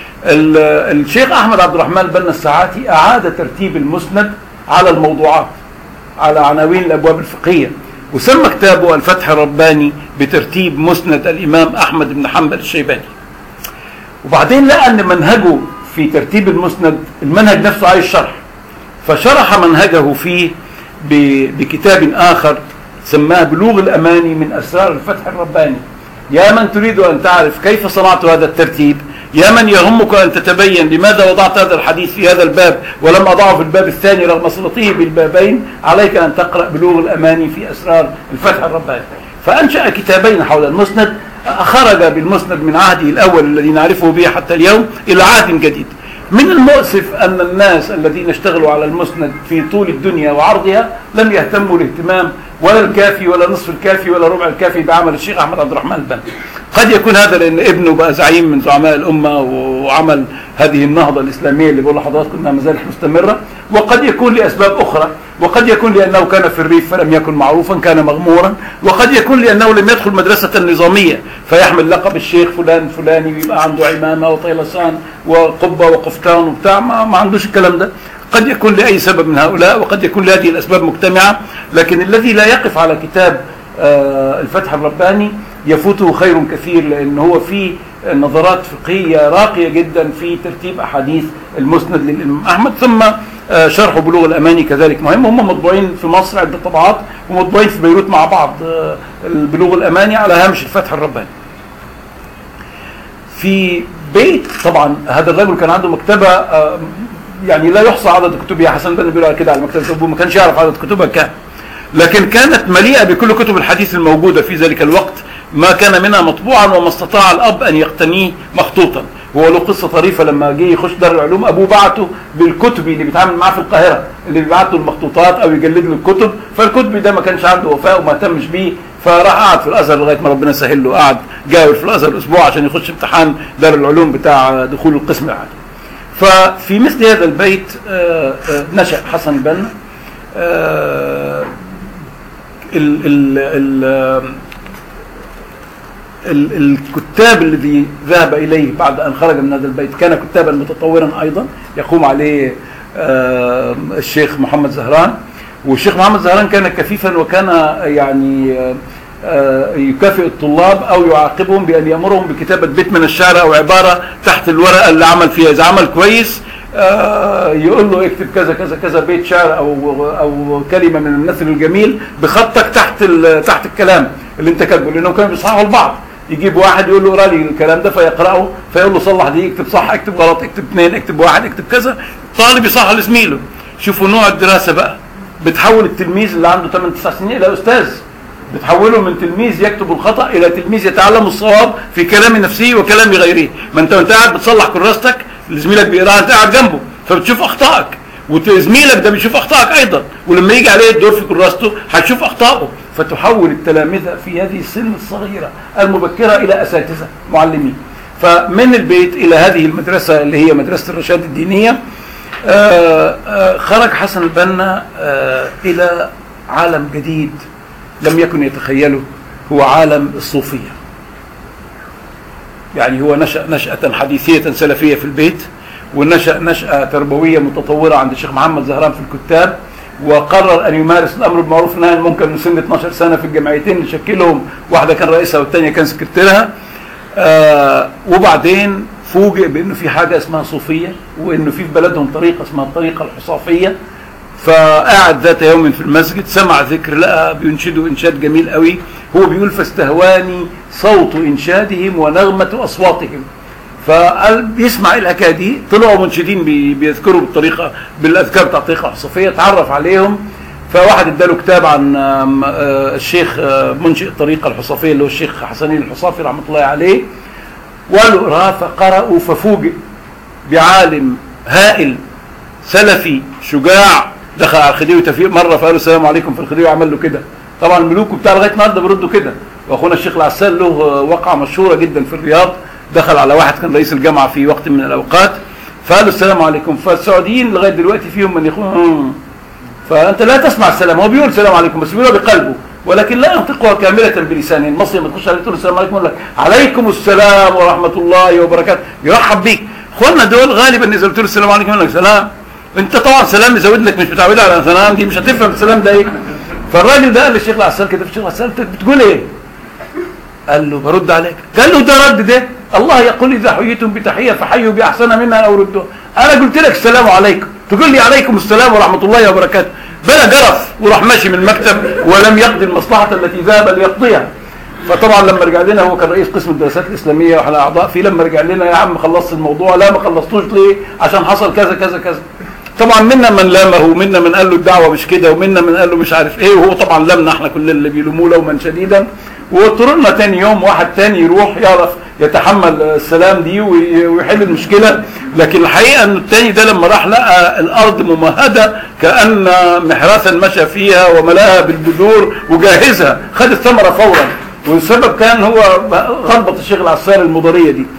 الشيخ احمد عبد الرحمن البنا الساعاتي اعاد ترتيب المسند على الموضوعات على عناوين الابواب الفقهيه وسمى كتابه الفتح الرباني بترتيب مسند الامام احمد بن حنبل الشيباني وبعدين لقى ان منهجه في ترتيب المسند المنهج نفسه عايز شرح فشرح منهجه فيه بكتاب آخر سماه بلوغ الأماني من أسرار الفتح الرباني يا من تريد أن تعرف كيف صنعت هذا الترتيب يا من يهمك أن تتبين لماذا وضعت هذا الحديث في هذا الباب ولم أضعه في الباب الثاني رغم صلته بالبابين عليك أن تقرأ بلوغ الأماني في أسرار الفتح الرباني فأنشأ كتابين حول المسند خرج بالمسند من عهده الأول الذي نعرفه به حتى اليوم إلى عهد جديد من المؤسف أن الناس الذين اشتغلوا على المسند في طول الدنيا وعرضها لم يهتموا الاهتمام ولا الكافي ولا نصف الكافي ولا ربع الكافي بعمل الشيخ أحمد عبد الرحمن البنا قد يكون هذا لأن ابنه بقى زعيم من زعماء الأمة وعمل هذه النهضة الإسلامية اللي بقول لحضراتكم أنها ما زالت مستمرة وقد يكون لأسباب أخرى وقد يكون لأنه كان في الريف فلم يكن معروفا كان مغمورا وقد يكون لأنه لم يدخل مدرسة نظامية فيحمل لقب الشيخ فلان فلاني ويبقى عنده عمامة وطيلسان وقبة وقفطان وبتاع ما, ما عندوش الكلام ده قد يكون لأي سبب من هؤلاء وقد يكون لهذه الأسباب مجتمعة لكن الذي لا يقف على كتاب آه، الفتح الرباني يفوته خير كثير لأن هو فيه نظرات فقهية راقية جدا في ترتيب أحاديث المسند للإمام أحمد ثم آه، شرح بلوغ الأماني كذلك مهم هم مطبوعين في مصر عدة طبعات ومطبوعين في بيروت مع بعض آه، بلوغ الأماني على هامش الفتح الرباني في بيت طبعا هذا الرجل كان عنده مكتبة آه، يعني لا يحصى عدد كتبها حسن بن بيقول كده على مكتبة أبوه ما كانش يعرف عدد كتبها كام لكن كانت مليئة بكل كتب الحديث الموجودة في ذلك الوقت ما كان منها مطبوعا وما استطاع الأب أن يقتنيه مخطوطا وهو له قصة طريفة لما جه يخش دار العلوم أبوه بعته بالكتبي اللي بيتعامل معاه في القاهرة اللي بيبعت له المخطوطات أو يجلد له الكتب فالكتبي ده ما كانش عنده وفاء وما اهتمش بيه فراح قعد في الازهر لغايه ما ربنا سهل له قعد جاور في الازهر اسبوع عشان يخش امتحان دار العلوم بتاع دخول القسم العالي. ففي مثل هذا البيت آه، آه، نشا حسن البنا آه، ال ال ال ال الكتاب الذي ذهب اليه بعد ان خرج من هذا البيت كان كتابا متطورا ايضا يقوم عليه آه، الشيخ محمد زهران والشيخ محمد زهران كان كفيفا وكان يعني آه، آه، يكافئ الطلاب او يعاقبهم بان يامرهم بكتابه بيت من الشعر او عباره تحت الورقه اللي عمل فيها اذا عمل كويس آه، يقول له اكتب كذا كذا كذا بيت شعر او او كلمه من النثر الجميل بخطك تحت ال- تحت الكلام اللي انت كاتبه لانهم كانوا بيصححوا لبعض يجيب واحد يقول له اقرا لي الكلام ده فيقراه فيقول له صلح دي اكتب صح اكتب غلط اكتب اثنين اكتب واحد اكتب كذا طالب يصحح لزميله شوفوا نوع الدراسه بقى بتحول التلميذ اللي عنده 8 9 سنين الى استاذ بتحوله من تلميذ يكتب الخطا الى تلميذ يتعلم الصواب في كلام نفسه وكلام غيره ما انت وانت قاعد بتصلح كراستك زميلك بيقراها انت قاعد جنبه فبتشوف اخطائك وزميلك ده بيشوف اخطائك ايضا ولما يجي عليه الدور في كراسته هتشوف اخطائه فتحول التلامذه في هذه السن الصغيره المبكره الى اساتذه معلمين فمن البيت الى هذه المدرسه اللي هي مدرسه الرشاد الدينيه آه، آه، خرج حسن البنا آه، الى عالم جديد لم يكن يتخيله هو عالم الصوفيه يعني هو نشأ نشأة حديثية سلفية في البيت ونشأ نشأة تربوية متطورة عند الشيخ محمد زهران في الكتاب وقرر أن يمارس الأمر بالمعروف والنهي عن المنكر من سن 12 سنة في الجمعيتين اللي شكلهم واحدة كان رئيسها والثانية كان سكرتيرها آه وبعدين فوجئ بأنه في حاجة اسمها صوفية وأنه في في بلدهم طريقة اسمها الطريقة الحصافية فقعد ذات يوم في المسجد سمع ذكر لقى بينشدوا انشاد جميل قوي هو بيقول فاستهواني صوت انشادهم ونغمه اصواتهم فقال بيسمع الحكايه دي طلعوا منشدين بي- بيذكروا بالطريقه بالاذكار بتاع الطريقه الحصافيه اتعرف عليهم فواحد اداله كتاب عن آم، آه، الشيخ آه، منشئ الطريقه الحصافيه اللي هو الشيخ حسنين الحصافي رحمه الله عليه وقال له اقراه فقرأوا ففوجئ بعالم هائل سلفي شجاع دخل على الخديوي توفيق مره فقال له السلام عليكم فالخديوي عمل له كده طبعا الملوك بتاع لغايه النهارده بيردوا كده واخونا الشيخ العسال له وقعه مشهوره جدا في الرياض دخل على واحد كان رئيس الجامعه في وقت من الاوقات فقال له السلام عليكم فالسعوديين لغايه دلوقتي فيهم من يقولون فانت لا تسمع السلام هو بيقول السلام عليكم بس بيقولها بقلبه ولكن لا ينطقها كاملة بلسانه المصري لما تخش عليه تقول السلام عليكم يقول لك عليكم السلام ورحمة الله وبركاته يرحب بيك اخواننا دول غالبا اذا قلت له السلام عليكم يقول لك سلام انت طبعا سلام مزود لك مش متعود على سلام دي مش هتفهم السلام ده ايه فالراجل ده قال للشيخ العسال كده في الشيخ العسال انت بتقول ايه؟ قال له برد عليك قال له ده رد ده الله يقول اذا حييتم بتحيه فحيوا باحسن منها او ردوها انا قلت لك السلام عليكم تقول لي عليكم السلام ورحمه الله وبركاته بلا جرف وراح ماشي من المكتب ولم يقضي المصلحه التي ذهب ليقضيها فطبعا لما رجع لنا هو كان رئيس قسم الدراسات الاسلاميه واحنا اعضاء فيه لما رجع لنا يا عم خلصت الموضوع لا ما خلصتوش ليه عشان حصل كذا كذا كذا طبعا منا من لامه ومنا من قال له الدعوه مش كده ومنا من قال له مش عارف ايه وهو طبعا لمنا احنا كلنا اللي بيلوموه لوما شديدا واضطررنا تاني يوم واحد تاني يروح يعرف يتحمل السلام دي ويحل المشكله لكن الحقيقه ان التاني ده لما راح لقى الارض ممهده كان محراثا مشى فيها وملاها بالبذور وجاهزها خد الثمره فورا والسبب كان هو غضبة الشيخ العسار المضارية دي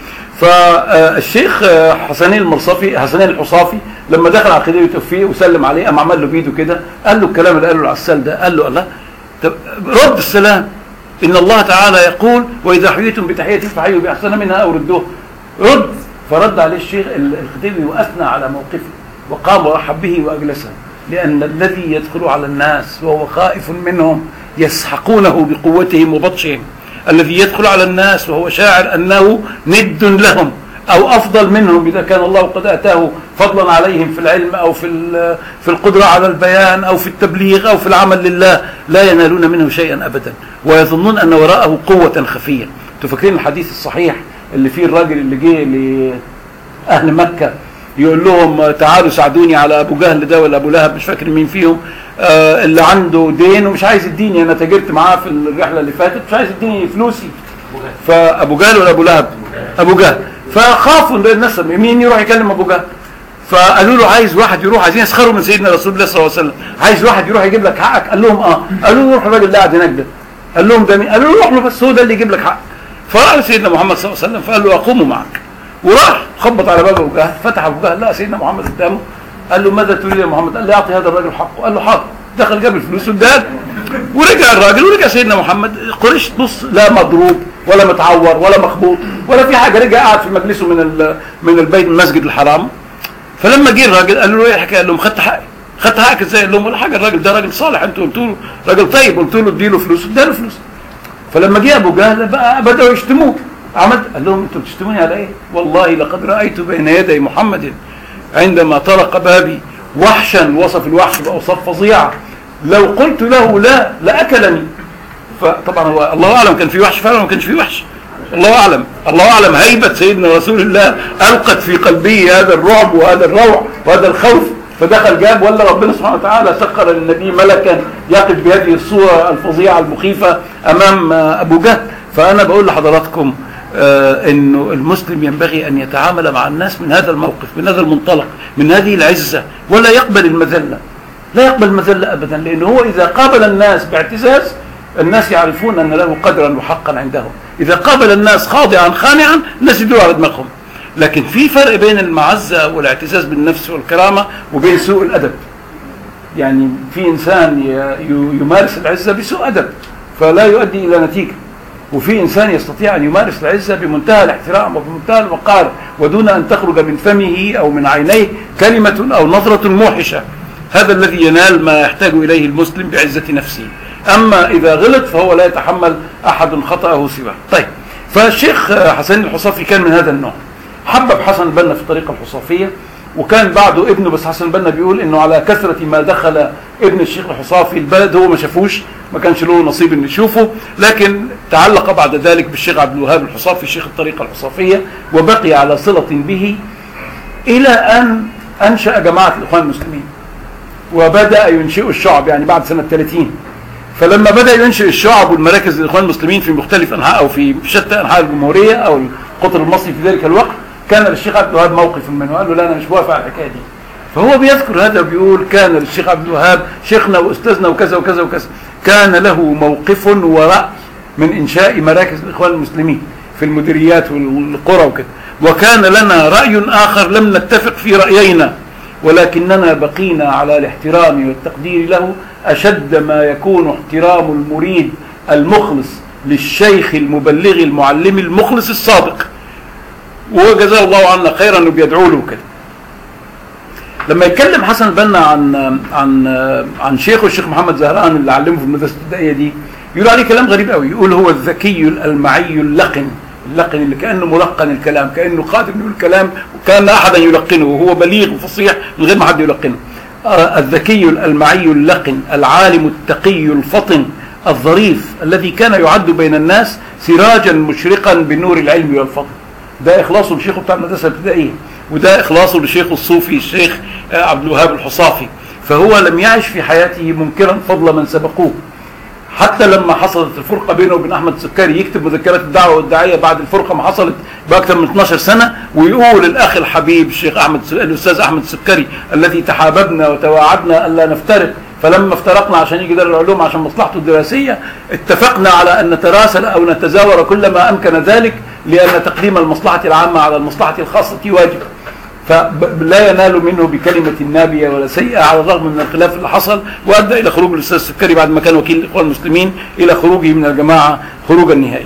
فالشيخ حسنين المرصفي حسنين الحصافي لما دخل على خديوي توفيق وسلم عليه قام عمل له بايده كده قال له الكلام اللي قاله العسال ده قال له الله طب رد السلام ان الله تعالى يقول واذا حييتم بتحيه فحيوا باحسن منها او ردوها رد فرد عليه الشيخ الخديوي واثنى على موقفه وقام ورحب به واجلسه لان الذي يدخل على الناس وهو خائف منهم يسحقونه بقوتهم وبطشهم الذي يدخل على الناس وهو شاعر انه ند لهم او افضل منهم اذا كان الله قد اتاه فضلا عليهم في العلم او في في القدره على البيان او في التبليغ او في العمل لله لا ينالون منه شيئا ابدا ويظنون ان وراءه قوه خفيه انتوا فاكرين الحديث الصحيح اللي فيه الراجل اللي جه لاهل مكه يقول لهم تعالوا ساعدوني على ابو جهل ده ولا ابو لهب مش فاكر مين فيهم آه اللي عنده دين ومش عايز يديني انا تاجرت معاه في الرحله اللي فاتت مش عايز يديني فلوسي فابو جهل ولا ابو لهب ابو جهل فخافوا ان الناس مين يروح يكلم ابو جهل فقالوا له عايز واحد يروح عايزين يسخروا من سيدنا رسول الله صلى الله عليه وسلم عايز واحد يروح يجيب لك حقك قال لهم اه قالوا له روح الراجل اللي قاعد هناك ده قال لهم ده مين قالوا له روح له بس هو ده اللي يجيب لك حقك فراح سيدنا محمد صلى الله عليه وسلم فقال له اقوم معك وراح خبط على باب ابو جهل فتح ابو جهل لقى سيدنا محمد قدامه قال له ماذا تريد يا محمد؟ قال له اعطي هذا الرجل حقه قال له حاضر دخل جاب الفلوس واداها ورجع الراجل ورجع سيدنا محمد قريش بص لا مضروب ولا متعور ولا مخبوط ولا في حاجه رجع قاعد في مجلسه من من البيت من المسجد الحرام فلما جه الراجل قال له ايه الحكايه؟ قال لهم خدت حقي خدت حقك ازاي؟ قال لهم ولا حاجه الراجل ده راجل صالح انتوا قلتوا له راجل طيب قلت له اديله فلوس اداله فلوس فلما جه ابو جهل بقى بداوا يشتموه عمد قال لهم انتوا بتشتموني على ايه؟ والله لقد رايت بين يدي محمد عندما طرق بابي وحشا وصف الوحش باوصاف فظيعه لو قلت له لا لاكلني فطبعا هو الله اعلم كان في وحش فعلا ما كانش في وحش الله اعلم الله اعلم هيبه سيدنا رسول الله القت في قلبه هذا الرعب وهذا الروع وهذا الخوف فدخل جاب ولا ربنا سبحانه وتعالى سخر للنبي ملكا يقف بهذه الصوره الفظيعه المخيفه امام ابو جهل فانا بقول لحضراتكم آه انه المسلم ينبغي ان يتعامل مع الناس من هذا الموقف من هذا المنطلق من هذه العزه ولا يقبل المذله لا يقبل المذله ابدا لانه هو اذا قابل الناس باعتزاز الناس يعرفون ان له قدرا وحقا عندهم اذا قابل الناس خاضعا خانعا الناس يدوروا على دماغهم لكن في فرق بين المعزه والاعتزاز بالنفس والكرامه وبين سوء الادب يعني في انسان يمارس العزه بسوء ادب فلا يؤدي الى نتيجه وفي انسان يستطيع ان يمارس العزه بمنتهى الاحترام وبمنتهى الوقار ودون ان تخرج من فمه او من عينيه كلمه او نظره موحشه هذا الذي ينال ما يحتاج اليه المسلم بعزه نفسه اما اذا غلط فهو لا يتحمل احد خطاه سواه طيب فالشيخ حسن الحصافي كان من هذا النوع حبب حسن البنا في الطريقه الحصافيه وكان بعده ابنه بس حسن البنا بيقول انه على كثره ما دخل ابن الشيخ الحصافي البلد هو ما شافوش ما كانش له نصيب انه يشوفه لكن تعلق بعد ذلك بالشيخ عبد الوهاب الحصافي شيخ الطريقه الحصافيه وبقي على صله به الى ان انشا جماعه الاخوان المسلمين وبدا ينشئ الشعب يعني بعد سنه 30 فلما بدا ينشئ الشعب والمراكز الاخوان المسلمين في مختلف انحاء او في شتى انحاء الجمهوريه او القطر المصري في ذلك الوقت كان للشيخ عبد الوهاب موقف منه قال له لا انا مش موافق على الحكايه دي فهو بيذكر هذا وبيقول كان للشيخ عبد الوهاب شيخنا واستاذنا وكذا وكذا وكذا كان له موقف وراي من انشاء مراكز الاخوان المسلمين في المديريات والقرى وكذا وكان لنا راي اخر لم نتفق في رايينا ولكننا بقينا على الاحترام والتقدير له اشد ما يكون احترام المريد المخلص للشيخ المبلغ المعلم المخلص الصادق وجزاه الله عنا خيرا انه بيدعو له كده لما يتكلم حسن البنا عن عن عن شيخه الشيخ محمد زهران اللي علمه في المدرسه الابتدائيه دي يقول عليه كلام غريب قوي يقول هو الذكي المعي اللقن اللقن اللي كانه ملقن الكلام كانه قادر يقول الكلام وكان احدا يلقنه وهو بليغ وفصيح من غير ما حد يلقنه آه، الذكي الألمعي اللقن العالم التقي الفطن الظريف الذي كان يعد بين الناس سراجا مشرقا بنور العلم والفضل ده إخلاصه لشيخه بتاع المدرسة الابتدائية وده إخلاصه لشيخه الصوفي الشيخ آه، عبد الوهاب الحصافي فهو لم يعش في حياته منكرا فضل من سبقوه حتى لما حصلت الفرقه بينه وبين احمد السكري يكتب مذكرات الدعوه والداعيه بعد الفرقه ما حصلت باكثر من 12 سنه ويقول الاخ الحبيب الشيخ احمد الاستاذ احمد السكري الذي تحاببنا وتواعدنا الا نفترق فلما افترقنا عشان يجي دار العلوم عشان مصلحته الدراسيه اتفقنا على ان نتراسل او نتزاور كل ما امكن ذلك لان تقديم المصلحه العامه على المصلحه الخاصه واجب فلا ينال منه بكلمة نابية ولا سيئة على الرغم من الخلاف اللي حصل وأدى إلى خروج الأستاذ السكري بعد ما كان وكيل الإخوان المسلمين إلى خروجه من الجماعة خروجا نهائيا.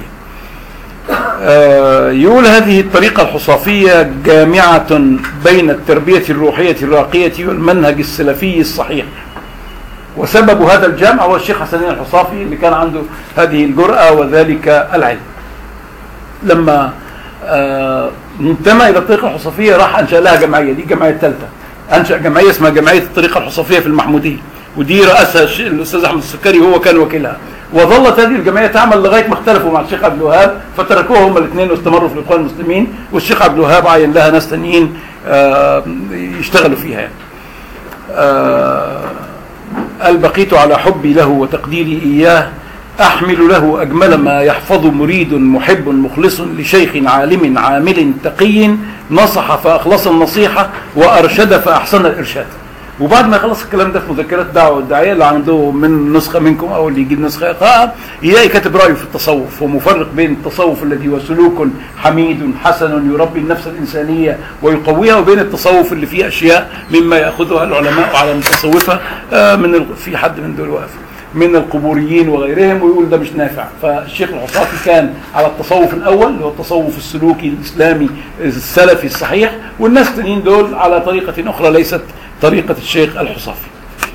آه، يقول هذه الطريقة الحصافية جامعة بين التربية الروحية الراقية والمنهج السلفي الصحيح. وسبب هذا الجامع هو الشيخ حسنين الحصافي اللي كان عنده هذه الجرأة وذلك العلم. لما آه، انتمى الى الطريقه الحصافيه راح انشا لها جمعيه دي الجمعيه الثالثه انشا جمعيه اسمها جمعيه الطريقه الحصافيه في المحموديه ودي راسها الش- الاستاذ احمد السكري وهو كان وكيلها وظلت هذه الجمعيه تعمل لغايه ما اختلفوا مع الشيخ عبد الوهاب فتركوها هم الاثنين واستمروا في الاخوان المسلمين والشيخ عبد الوهاب عين لها ناس تانيين آه، يشتغلوا فيها يعني. آه، قال بقيت على حبي له وتقديري إياه أحمل له أجمل ما يحفظ مريد محب مخلص لشيخ عالم عامل تقي نصح فأخلص النصيحة وأرشد فأحسن الإرشاد وبعد ما يخلص الكلام ده في مذكرات دعوة والداعية اللي عنده من نسخة منكم أو اللي يجيب نسخة يقرأها يلاقي كاتب رأيه في التصوف ومفرق بين التصوف الذي هو سلوك حميد حسن يربي النفس الإنسانية ويقويها وبين التصوف اللي فيه أشياء مما يأخذها العلماء على المتصوفة آه، من ال- في حد من دول واقف من القبوريين وغيرهم ويقول ده مش نافع فالشيخ الحصافي كان على التصوف الاول اللي هو التصوف السلوكي الاسلامي السلفي الصحيح والناس التانيين دول على طريقه اخرى ليست طريقه الشيخ الحصافي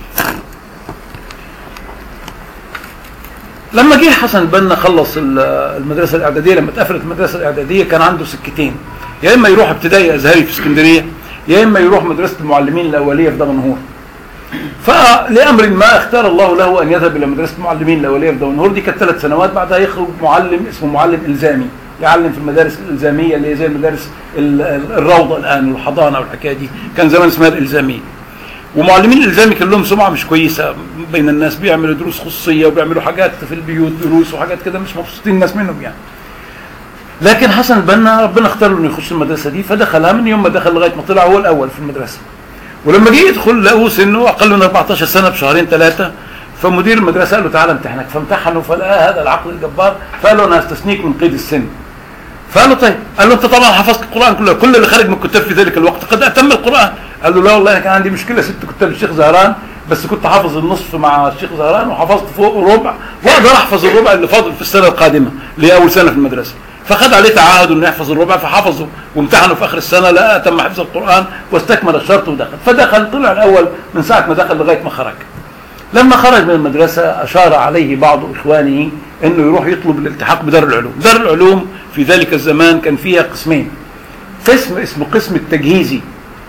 لما جه حسن البنا خلص ال- المدرسه الاعداديه لما اتقفلت المدرسه الاعداديه كان عنده سكتين يا اما يروح ابتدائي ازهري في اسكندريه يا اما يروح مدرسه المعلمين الاوليه في دمنهور فلامر ما اختار الله له ان يذهب الى مدرسه المعلمين الاوليه في دمنهور دي كانت ثلاث سنوات بعدها يخرج معلم اسمه معلم الزامي يعلم في المدارس الالزاميه اللي هي زي مدارس ال- ال- الروضه الان والحضانه والحكايه دي كان زمان اسمها الالزاميه ومعلمين الالزامي كان لهم سمعه مش كويسه بين الناس بيعملوا دروس خصوصيه وبيعملوا حاجات في البيوت دروس وحاجات كده مش مبسوطين الناس منهم يعني لكن حسن البنا ربنا اختار له انه يخش المدرسه دي فدخلها من يوم ما دخل لغايه ما طلع هو الاول في المدرسه ولما جه يدخل لقوا سنه اقل من 14 سنه بشهرين ثلاثه فمدير المدرسه قال له تعالى امتحنك فامتحنه فلقى هذا العقل الجبار فقال له انا هستثنيك من قيد السن فقال له طيب قال له انت طبعا حفظت القران كله كل اللي خرج من الكتاب في ذلك الوقت قد اتم القران قال له لا والله انا كان عندي مشكله ست كتاب الشيخ زهران بس كنت حافظ النصف مع الشيخ زهران وحفظت فوق ربع واقدر احفظ الربع اللي فاضل في السنه القادمه اللي هي اول سنه في المدرسه فخد عليه تعهد انه يحفظ الربع فحفظه وامتحنه في اخر السنه لقى تم حفظ القران واستكمل الشرط ودخل فدخل طلع الاول من ساعه ما دخل لغايه ما خرج لما خرج من المدرسة أشار عليه بعض إخوانه أنه يروح يطلب الالتحاق بدار العلوم دار العلوم في ذلك الزمان كان فيها قسمين قسم اسمه قسم التجهيزي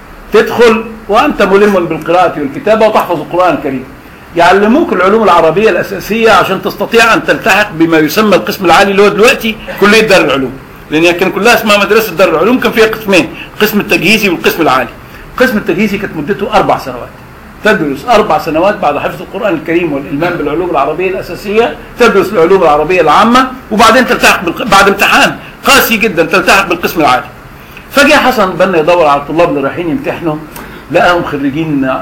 تدخل وأنت ملم بالقراءة والكتابة وتحفظ القرآن الكريم يعلموك العلوم العربية الأساسية عشان تستطيع أن تلتحق بما يسمى القسم العالي اللي هو دلوقتي كلية دار العلوم لأن هي كان كلها اسمها مدرسة دار العلوم كان فيها قسمين القسم التجهيزي والقسم العالي القسم التجهيزي كانت مدته أربع سنوات تدرس أربع سنوات بعد حفظ القرآن الكريم والإلمام بالعلوم العربية الأساسية تدرس العلوم العربية العامة وبعدين تلتحق بالق... بعد امتحان قاسي جدا تلتحق بالقسم العالي فجاء حسن البنا يدور على الطلاب اللي رايحين يمتحنوا لقاهم خريجين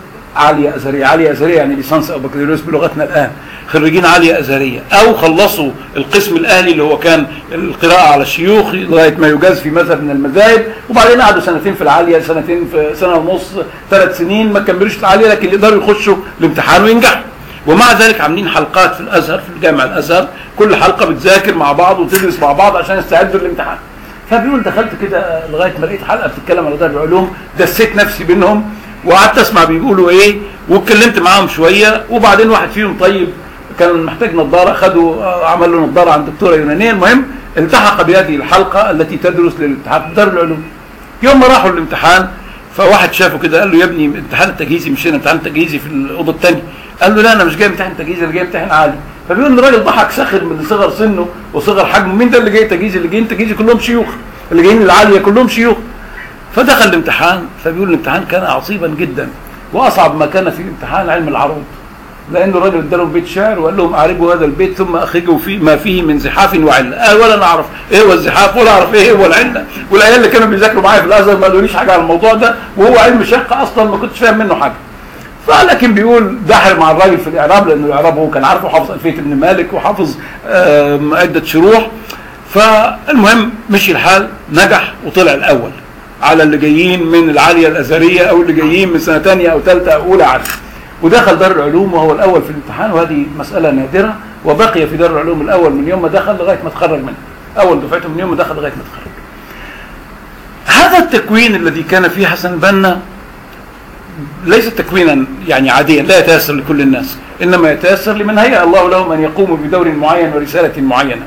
عالية أزهرية عالية أزهرية يعني ليسانس أو بكالوريوس بلغتنا الآن خريجين عالية أزهرية أو خلصوا القسم الأهلي اللي هو كان القراءة على الشيوخ لغاية ما يجاز في مذهب من المذاهب وبعدين قعدوا سنتين في العالية سنتين في سنة ونص ثلاث سنين ما كملوش العالية لكن يقدروا يخشوا الامتحان وينجحوا ومع ذلك عاملين حلقات في الأزهر في الجامع الأزهر كل حلقة بتذاكر مع بعض وتدرس مع بعض عشان يستعدوا للامتحان فبيقول دخلت كده لغايه ما لقيت حلقه بتتكلم على دار العلوم دسيت نفسي بينهم وقعدت اسمع بيقولوا ايه واتكلمت معاهم شويه وبعدين واحد فيهم طيب كان محتاج نظاره خدوا آه، عمل له نظاره عند دكتوره يونانيه المهم التحق بهذه الحلقه التي تدرس للالتحاق بدار العلوم يوم ما راحوا الامتحان فواحد شافه كده قال له يا ابني امتحان التجهيزي مش هنا امتحان التجهيزي في الاوضه الثانيه قال له لا انا مش جاي امتحان تجهيزي انا جاي امتحان عالي فبيقول الراجل ضحك ساخر من صغر سنه وصغر حجمه مين ده اللي جاي تجهيزي اللي جايين تجهيزي كلهم شيوخ اللي جايين العاليه كلهم شيوخ فدخل الامتحان فبيقول الامتحان كان عصيبا جدا واصعب ما كان في الامتحان علم العروض لانه الراجل ادالهم بيت شعر وقال لهم اعربوا هذا البيت ثم اخرجوا فيه ما فيه من زحاف وعله قال ولا نعرف ايه هو الزحاف ولا اعرف ايه هو العله والعيال اللي كانوا بيذاكروا معايا في الازهر ما قالوليش حاجه على الموضوع ده وهو علم شقه اصلا ما كنتش فاهم منه حاجه فلكن بيقول دحر مع الراجل في الاعراب لانه الاعراب هو كان عارفه حافظ الفيه ابن مالك وحافظ آم، عده شروح فالمهم مشي الحال نجح وطلع الاول على اللي جايين من العاليه الازهريه او اللي جايين من سنه ثانيه او ثالثه او اولى عاليه ودخل دار العلوم وهو الاول في الامتحان وهذه مساله نادره وبقي في دار العلوم الاول من يوم ما دخل لغايه ما تخرج منه اول دفعته من يوم ما دخل لغايه ما تخرج هذا التكوين الذي كان فيه حسن البنا ليس تكوينا يعني عاديا لا يتيسر لكل الناس انما يتيسر لمن هيأ الله لهم ان يقوموا بدور معين ورساله معينه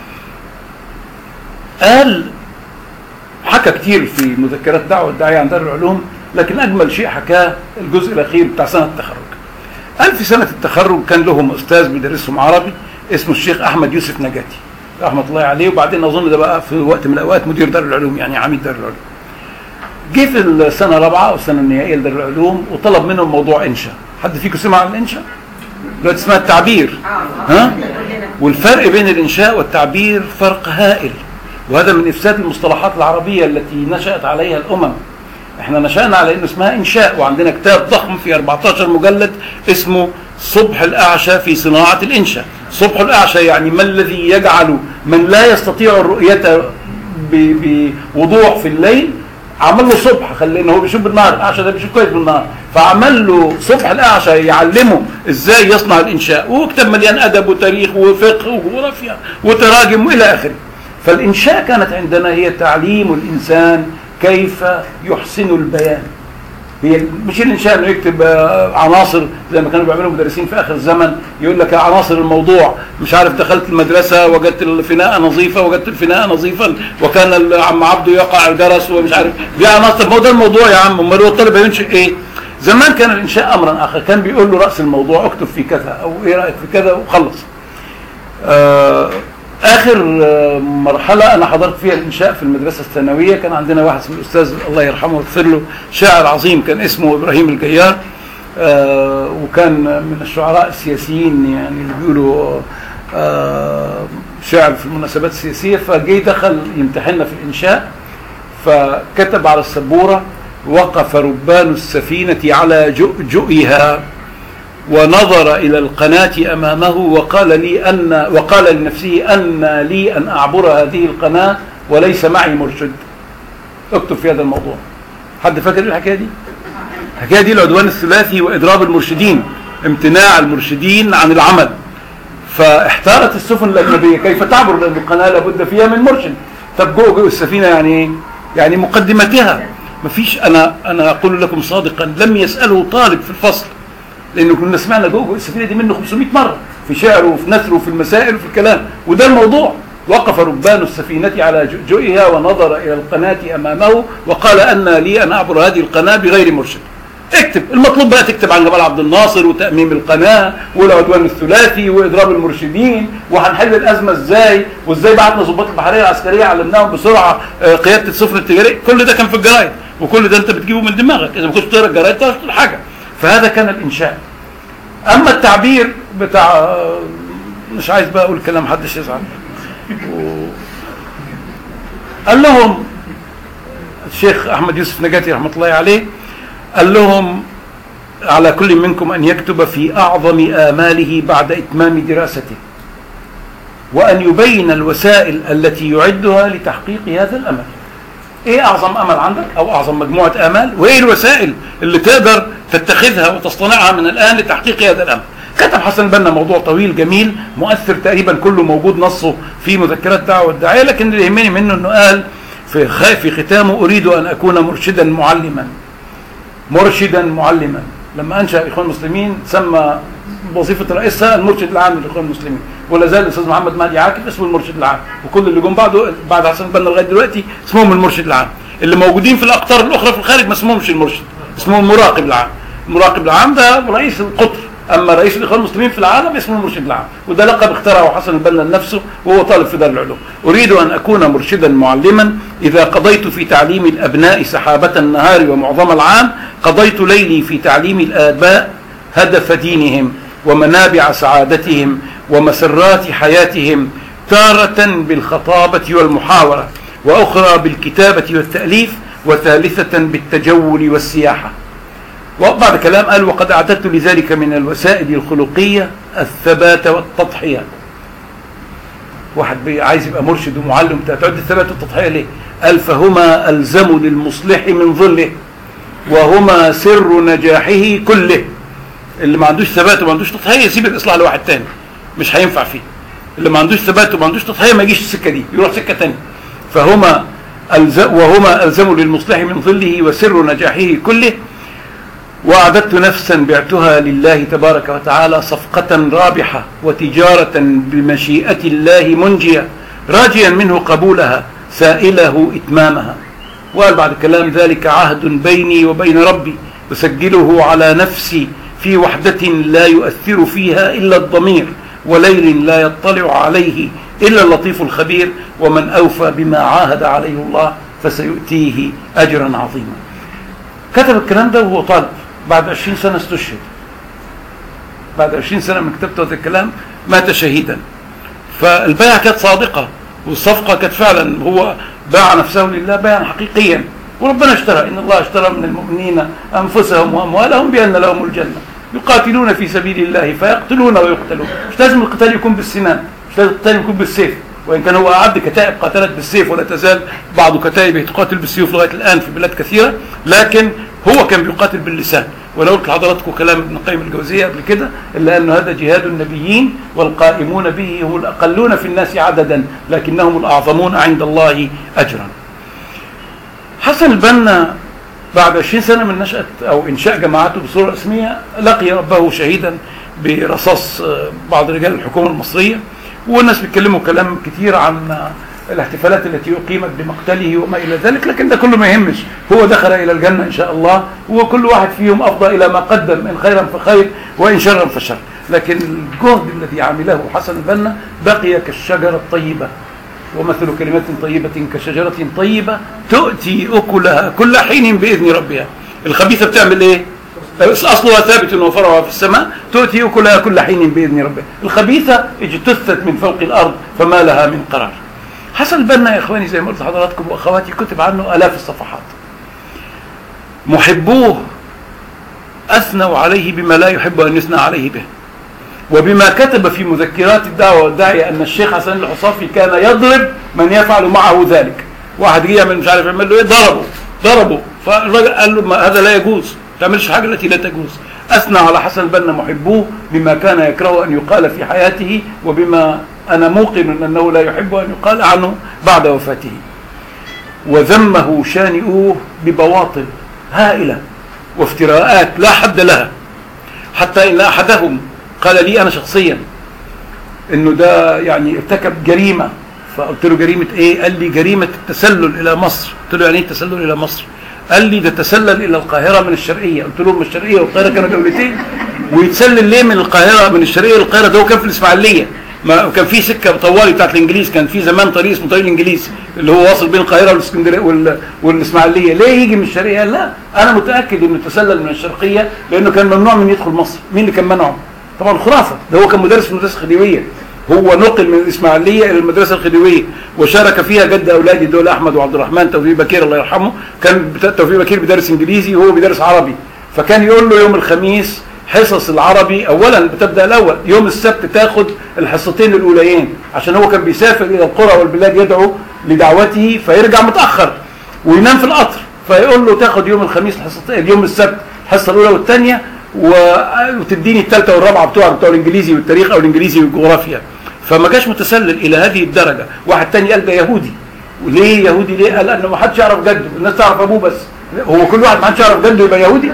قال حكى كتير في مذكرات دعوة الداعية عن دار العلوم لكن أجمل شيء حكاه الجزء الأخير بتاع سنة التخرج قال في سنة التخرج كان لهم أستاذ بيدرسهم عربي اسمه الشيخ أحمد يوسف نجاتي رحمة الله عليه وبعدين أظن ده بقى في وقت من الأوقات مدير دار العلوم يعني عميد دار العلوم جه في السنة الرابعة أو السنة النهائية لدار العلوم وطلب منهم موضوع إنشاء حد فيكم سمع عن الإنشاء؟ دلوقتي اسمها التعبير ها؟ والفرق بين الإنشاء والتعبير فرق هائل وهذا من إفساد المصطلحات العربية التي نشأت عليها الأمم احنا نشأنا على انه اسمها انشاء وعندنا كتاب ضخم في 14 مجلد اسمه صبح الاعشى في صناعة الانشاء صبح الاعشى يعني ما الذي يجعل من لا يستطيع الرؤية ب- بوضوح في الليل عمل له صبح خلي انه هو بيشوف بالنهار الاعشى ده بيشوف كويس بالنهار فعمل له صبح الاعشى يعلمه ازاي يصنع الانشاء وهو كتاب مليان ادب وتاريخ وفقه وجغرافيا وتراجم والى اخره فالإنشاء كانت عندنا هي تعليم الإنسان كيف يحسن البيان هي مش الإنشاء إنه يكتب آه، عناصر زي ما كانوا بيعملوا مدرسين في آخر الزمن يقول لك عناصر الموضوع مش عارف دخلت المدرسة وجدت الفناء نظيفة وجدت الفناء نظيفا وكان ال- عم عبده يقع الجرس ومش عارف دي عناصر طب ما هو ده الموضوع يا عم امال هو الطالب هينشئ ايه؟ زمان كان الإنشاء أمرا آخر كان بيقول له رأس الموضوع اكتب في كذا أو إيه رأيك في كذا وخلص آه، اخر آه، مرحله انا حضرت فيها الانشاء في المدرسه الثانويه كان عندنا واحد اسمه الاستاذ الله يرحمه ويغفر له شاعر عظيم كان اسمه ابراهيم الجيار آه، وكان من الشعراء السياسيين يعني اللي بيقولوا آه، شعر في المناسبات السياسيه فجي دخل يمتحننا في الانشاء فكتب على السبوره وقف ربان السفينه على جؤجؤها ونظر إلى القناة أمامه وقال لي أن وقال لنفسه أن لي أن أعبر هذه القناة وليس معي مرشد اكتب في هذا الموضوع حد فاكر إيه الحكاية دي الحكاية دي العدوان الثلاثي وإضراب المرشدين امتناع المرشدين عن العمل فاحتارت السفن الأجنبية كيف تعبر لأن القناة لابد فيها من مرشد طب جوه جوه السفينة يعني إيه؟ يعني مقدمتها مفيش أنا أنا أقول لكم صادقا لم يسأله طالب في الفصل لانه كنا سمعنا جوجو السفينه دي منه 500 مره في شعره وفي نثره وفي المسائل وفي الكلام وده الموضوع وقف ربان السفينة على جؤجؤها ونظر إلى القناة أمامه وقال أن لي أن أعبر هذه القناة بغير مرشد اكتب المطلوب بقى تكتب عن جمال عبد الناصر وتأميم القناة والعدوان الثلاثي وإضراب المرشدين وهنحل الأزمة إزاي وإزاي بعتنا ضباط البحرية العسكرية علمناهم بسرعة آه، قيادة السفن التجارية كل ده كان في الجرايد وكل ده أنت بتجيبه من دماغك إذا ما كنتش تقرا الجرايد تعرف كل حاجة فهذا كان الإنشاء اما التعبير بتاع مش عايز بقى اقول كلام محدش يزعل و... قال لهم الشيخ احمد يوسف نجاتي رحمه الله عليه قال لهم على كل منكم ان يكتب في اعظم اماله بعد اتمام دراسته وان يبين الوسائل التي يعدها لتحقيق هذا الامل ايه اعظم امل عندك او اعظم مجموعه امال وايه الوسائل اللي تقدر تتخذها وتصطنعها من الان لتحقيق هذا الامل كتب حسن البنا موضوع طويل جميل مؤثر تقريبا كله موجود نصه في مذكرات دعوه الداعيه لكن اللي يهمني منه انه قال في خ- في ختامه اريد ان اكون مرشدا معلما مرشدا معلما لما انشا الاخوان المسلمين سمى وظيفه رئيسها المرشد العام للاخوان المسلمين ولا زال الاستاذ محمد مهدي عاكف اسمه المرشد العام وكل اللي جم بعده بعد حسن البنا لغايه دلوقتي اسمهم المرشد العام اللي موجودين في الاقطار الاخرى في الخارج ما اسمهمش المرشد اسمه المراقب العام المراقب العام ده رئيس القطر اما رئيس الاخوان المسلمين في العالم اسمه المرشد العام وده لقب اخترعه حسن البنا لنفسه وهو طالب في دار العلوم اريد ان اكون مرشدا معلما اذا قضيت في تعليم الابناء سحابه النهار ومعظم العام قضيت ليلي في تعليم الاباء هدف دينهم ومنابع سعادتهم ومسرات حياتهم تارة بالخطابة والمحاورة وأخرى بالكتابة والتأليف وثالثة بالتجول والسياحة وبعد كلام قال وقد أعددت لذلك من الوسائل الخلقية الثبات والتضحية واحد بي- عايز يبقى مرشد ومعلم تعد الثبات والتضحية ليه قال فهما ألزم للمصلح من ظله وهما سر نجاحه كله اللي ما عندوش ثبات وما عندوش تضحية يسيب الإصلاح لواحد تاني مش هينفع فيه اللي ما عندوش ثبات وما عندوش تضحية ما يجيش السكة دي يروح سكة تانية فهما ألز... وهما ألزم للمصلح من ظله وسر نجاحه كله وأعددت نفسا بعتها لله تبارك وتعالى صفقة رابحة وتجارة بمشيئة الله منجية راجيا منه قبولها سائله إتمامها وقال بعد كلام ذلك عهد بيني وبين ربي أسجله على نفسي في وحدة لا يؤثر فيها إلا الضمير وليل لا يطلع عليه إلا اللطيف الخبير ومن أوفى بما عاهد عليه الله فسيؤتيه أجرا عظيما كتب الكلام ده وهو طالب بعد 20 سنة استشهد بعد 20 سنة من كتابته هذا الكلام مات شهيدا فالبيعة كانت صادقة والصفقة كانت فعلا هو باع نفسه لله بيعا حقيقيا وربنا اشترى إن الله اشترى من المؤمنين أنفسهم وأموالهم بأن لهم الجنة يقاتلون في سبيل الله فيقتلون ويقتلون مش لازم القتال يكون بالسنان مش لازم القتال يكون بالسيف وإن كان هو أعد كتائب قاتلت بالسيف ولا تزال بعض كتائبه تقاتل بالسيوف لغاية الآن في بلاد كثيرة لكن هو كان بيقاتل باللسان ولو قلت لحضراتكم كلام ابن القيم الجوزية قبل كده إلا أن هذا جهاد النبيين والقائمون به هم الأقلون في الناس عددا لكنهم الأعظمون عند الله أجرا حسن البنا بعد 20 سنة من نشأة أو إنشاء جماعته بصورة رسمية لقي ربه شهيدا برصاص بعض رجال الحكومة المصرية والناس بيتكلموا كلام كتير عن الاحتفالات التي أقيمت بمقتله وما إلى ذلك لكن ده كله ما يهمش هو دخل إلى الجنة إن شاء الله وكل واحد فيهم أفضى إلى ما قدم إن خيرا فخير وإن شرا فشر لكن الجهد الذي عمله حسن البنا بقي كالشجرة الطيبة ومثل كلمة طيبة كشجرة طيبة تؤتي أكلها كل حين بإذن ربها الخبيثة بتعمل إيه؟ أصلها ثابت وفرعها في السماء تؤتي أكلها كل حين بإذن ربها الخبيثة اجتثت من فوق الأرض فما لها من قرار حسن البنا يا إخواني زي ما قلت لحضراتكم وأخواتي كتب عنه آلاف الصفحات محبوه أثنوا عليه بما لا يحب أن يثنى عليه به وبما كتب في مذكرات الدعوة والداعية أن الشيخ حسن الحصافي كان يضرب من يفعل معه ذلك واحد جه يعمل مش عارف يعمل له ايه ضربه ضربه فالراجل قال له ما هذا لا يجوز ما تعملش حاجة التي لا تجوز أثنى على حسن البنا محبوه بما كان يكره أن يقال في حياته وبما أنا موقن أنه لا يحب أن يقال عنه بعد وفاته وذمه شانئوه ببواطل هائلة وافتراءات لا حد لها حتى إن أحدهم قال لي أنا شخصيا إنه ده يعني ارتكب جريمة فقلت له جريمة إيه؟ قال لي جريمة التسلل إلى مصر قلت له يعني إيه التسلل إلى مصر؟ قال لي ده تسلل إلى القاهرة من الشرقية قلت له من الشرقية والقاهرة كانوا دولتين ويتسلل ليه من القاهرة من الشرقية للقاهرة ده هو كان في الإسماعيلية ما كان في سكه طوالي بتاعت الانجليز كان في زمان طريق اسمه طريق الانجليز اللي هو واصل بين القاهره والاسكندريه وال... والاسماعيليه ليه يجي من الشرقيه لا انا متاكد انه تسلل من الشرقيه لانه كان ممنوع من يدخل مصر مين اللي كان منعه طبعا خرافه ده هو كان مدرس في المدرسه الخديويه هو نقل من الاسماعيليه الى المدرسه الخديويه وشارك فيها جد اولادي دول احمد وعبد الرحمن توفيق بكير الله يرحمه كان توفيق بكير بيدرس انجليزي وهو بيدرس عربي فكان يقول له يوم الخميس حصص العربي اولا بتبدا الاول يوم السبت تاخد الحصتين الاوليين عشان هو كان بيسافر الى القرى والبلاد يدعو لدعوته فيرجع متاخر وينام في القطر فيقول له تاخد يوم الخميس الحصتين يوم السبت الحصه الاولى والثانيه وتديني الثالثه والرابعه بتوع بتوع الانجليزي والتاريخ او الانجليزي والجغرافيا فما جاش متسلل الى هذه الدرجه واحد ثاني قال ده يهودي وليه يهودي ليه قال انه ما حدش يعرف جده الناس تعرف ابوه بس هو كل واحد ما حدش يعرف جده يبقى يهودي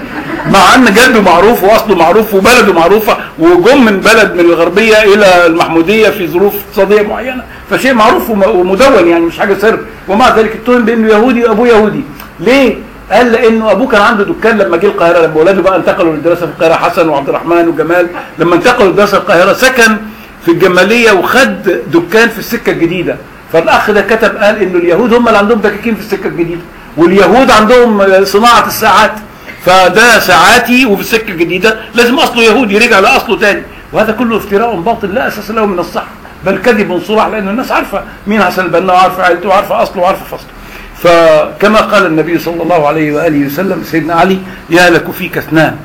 مع ان جده معروف واصله معروف وبلده معروفه وجم من بلد من الغربيه الى المحموديه في ظروف اقتصاديه معينه فشيء معروف وم- ومدون يعني مش حاجه سر ومع ذلك اتهم بانه يهودي وابوه يهودي ليه؟ قال لانه ابوه كان عنده دكان لما جه القاهره لما اولاده بقى انتقلوا للدراسه في القاهره حسن وعبد الرحمن وجمال لما انتقلوا للدراسه في القاهره سكن في الجماليه وخد دكان في السكه الجديده فالاخ ده كتب قال انه اليهود هم اللي عندهم دكاكين في السكه الجديده واليهود عندهم صناعه الساعات فده ساعاتي وفي السكه الجديده لازم اصله يهودي يرجع لاصله تاني وهذا كله افتراء باطل لا اساس له من الصحه بل كذب صراح لان الناس عارفه مين حسن البنا وعارفه عيلته وعارفه اصله وعارفه فصله فكما قال النبي صلى الله عليه واله وسلم سيدنا علي يهلك فيك اثنان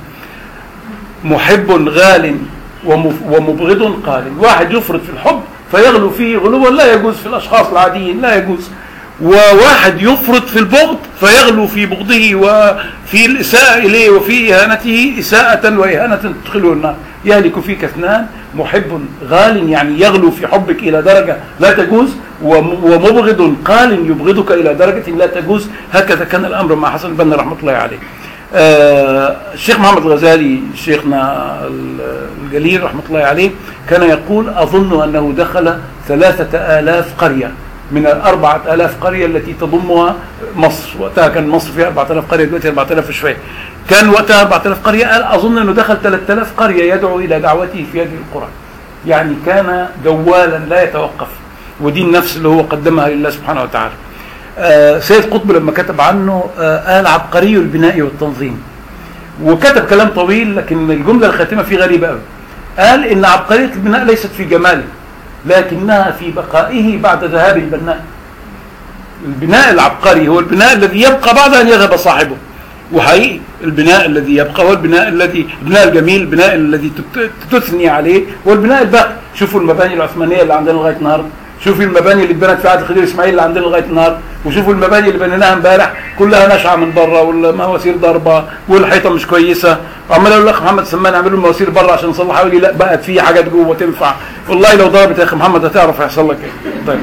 محب غال ومف- ومبغض قال واحد يفرط في الحب فيغلو فيه غلوا لا يجوز في الاشخاص العاديين لا يجوز وواحد يفرط في البغض فيغلو في بغضه وفي الإساءة إليه وفي إهانته إساءة وإهانة تدخله النار يهلك فيك اثنان محب غال يعني يغلو في حبك إلى درجة لا تجوز وم- ومبغض قال يبغضك إلى درجة لا تجوز هكذا كان الأمر مع حسن البنا رحمة الله عليه آه، الشيخ محمد الغزالي شيخنا الجليل رحمة الله عليه كان يقول أظن أنه دخل ثلاثة آلاف قرية من الأربعة آلاف قرية التي تضمها مصر وقتها كان مصر فيها 4000 قرية دلوقتي 4000 وشوية كان وقتها 4000 قرية قال أظن أنه دخل 3000 قرية يدعو إلى دعوته في هذه القرى يعني كان جوالا لا يتوقف ودي النفس اللي هو قدمها لله سبحانه وتعالى آه، سيد قطب لما كتب عنه آه، قال عبقري البناء والتنظيم وكتب كلام طويل لكن الجملة الخاتمة فيه غريبة قوي قال إن عبقرية البناء ليست في جماله لكنها في بقائه بعد ذهاب البناء البناء العبقري هو البناء الذي يبقى بعد أن يذهب صاحبه وحقيقي البناء الذي يبقى هو البناء الذي البناء الجميل البناء الذي تت- تثني عليه هو البناء الباقي شوفوا المباني العثمانية اللي عندنا لغاية النهارده شوفوا المباني اللي اتبنت في عهد الخديوي اسماعيل اللي عندنا لغايه النهارده وشوفوا المباني اللي بنيناها امبارح كلها ناشعه من بره والمواسير ضربه والحيطه مش كويسه وعمال اقول لك محمد سمان اعملوا المواسير بره عشان نصلحها يقول لي لا بقت في حاجات جوه تنفع والله لو ضربت يا اخي محمد هتعرف هيحصل لك ايه طيب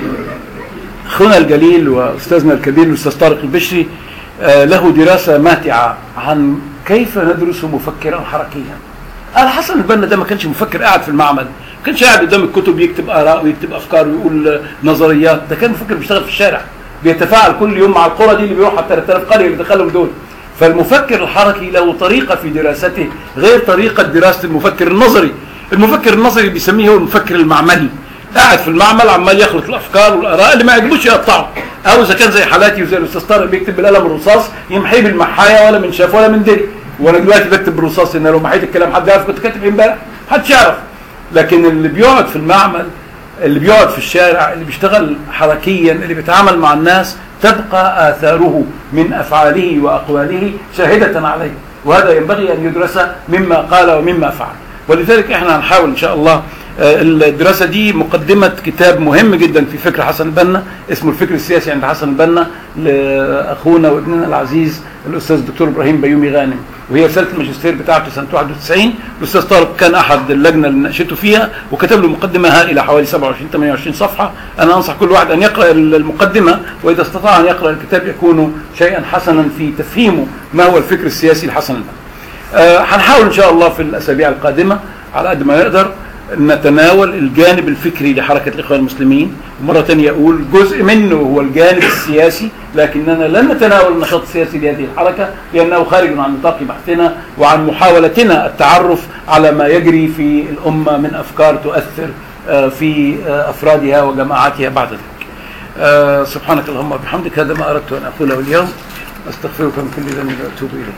اخونا الجليل واستاذنا الكبير الاستاذ طارق البشري آه، له دراسه ماتعه عن كيف ندرس مفكرا حركيا قال حسن البنا ده ما كانش مفكر قاعد في المعمل ما كانش قاعد قدام الكتب يكتب اراء ويكتب افكار ويقول آه، نظريات ده كان مفكر بيشتغل في الشارع بيتفاعل كل يوم مع القرى دي اللي بيروح على 3000 قريه اللي دخلهم دول فالمفكر الحركي له طريقه في دراسته غير طريقه دراسه المفكر النظري المفكر النظري بيسميه هو المفكر المعملي قاعد في المعمل عمال يخلط الافكار والاراء اللي ما يعجبوش يقطعه او اذا كان زي حالاتي وزي الاستاذ طارق بيكتب بالقلم الرصاص يمحيه بالمحايه ولا من شاف ولا من دري وانا دلوقتي بكتب بالرصاص ان لو محيت الكلام حد يعرف كنت كاتب ايه امبارح محدش يعرف لكن اللي بيقعد في المعمل اللي بيقعد في الشارع اللي بيشتغل حركيا اللي بيتعامل مع الناس تبقى آثاره من أفعاله وأقواله شاهدة عليه وهذا ينبغي أن يدرس مما قال ومما فعل ولذلك احنا هنحاول ان شاء الله آه، الدراسة دي مقدمة كتاب مهم جدا في فكر حسن البنا اسمه الفكر السياسي عند حسن البنا لأخونا وابننا العزيز الأستاذ الدكتور إبراهيم بيومي غانم وهي رسالة الماجستير بتاعته سنة 91 الأستاذ طارق كان أحد اللجنة اللي ناقشته فيها وكتب له مقدمة هائلة حوالي 27 28 صفحة أنا أنصح كل واحد أن يقرأ المقدمة وإذا استطاع أن يقرأ الكتاب يكون شيئا حسنا في تفهيمه ما هو الفكر السياسي لحسن البنا آه، هنحاول ان شاء الله في الاسابيع القادمه على قد ما نقدر نتناول الجانب الفكري لحركه الاخوان المسلمين ومره ثانيه اقول جزء منه هو الجانب السياسي لكننا لن نتناول النشاط السياسي لهذه الحركه لانه خارج عن نطاق بحثنا وعن محاولتنا التعرف على ما يجري في الامه من افكار تؤثر آه، في آه، افرادها وجماعاتها بعد ذلك. آه، سبحانك اللهم وبحمدك هذا ما اردت ان اقوله اليوم استغفرك من كل ذنب واتوب اليك.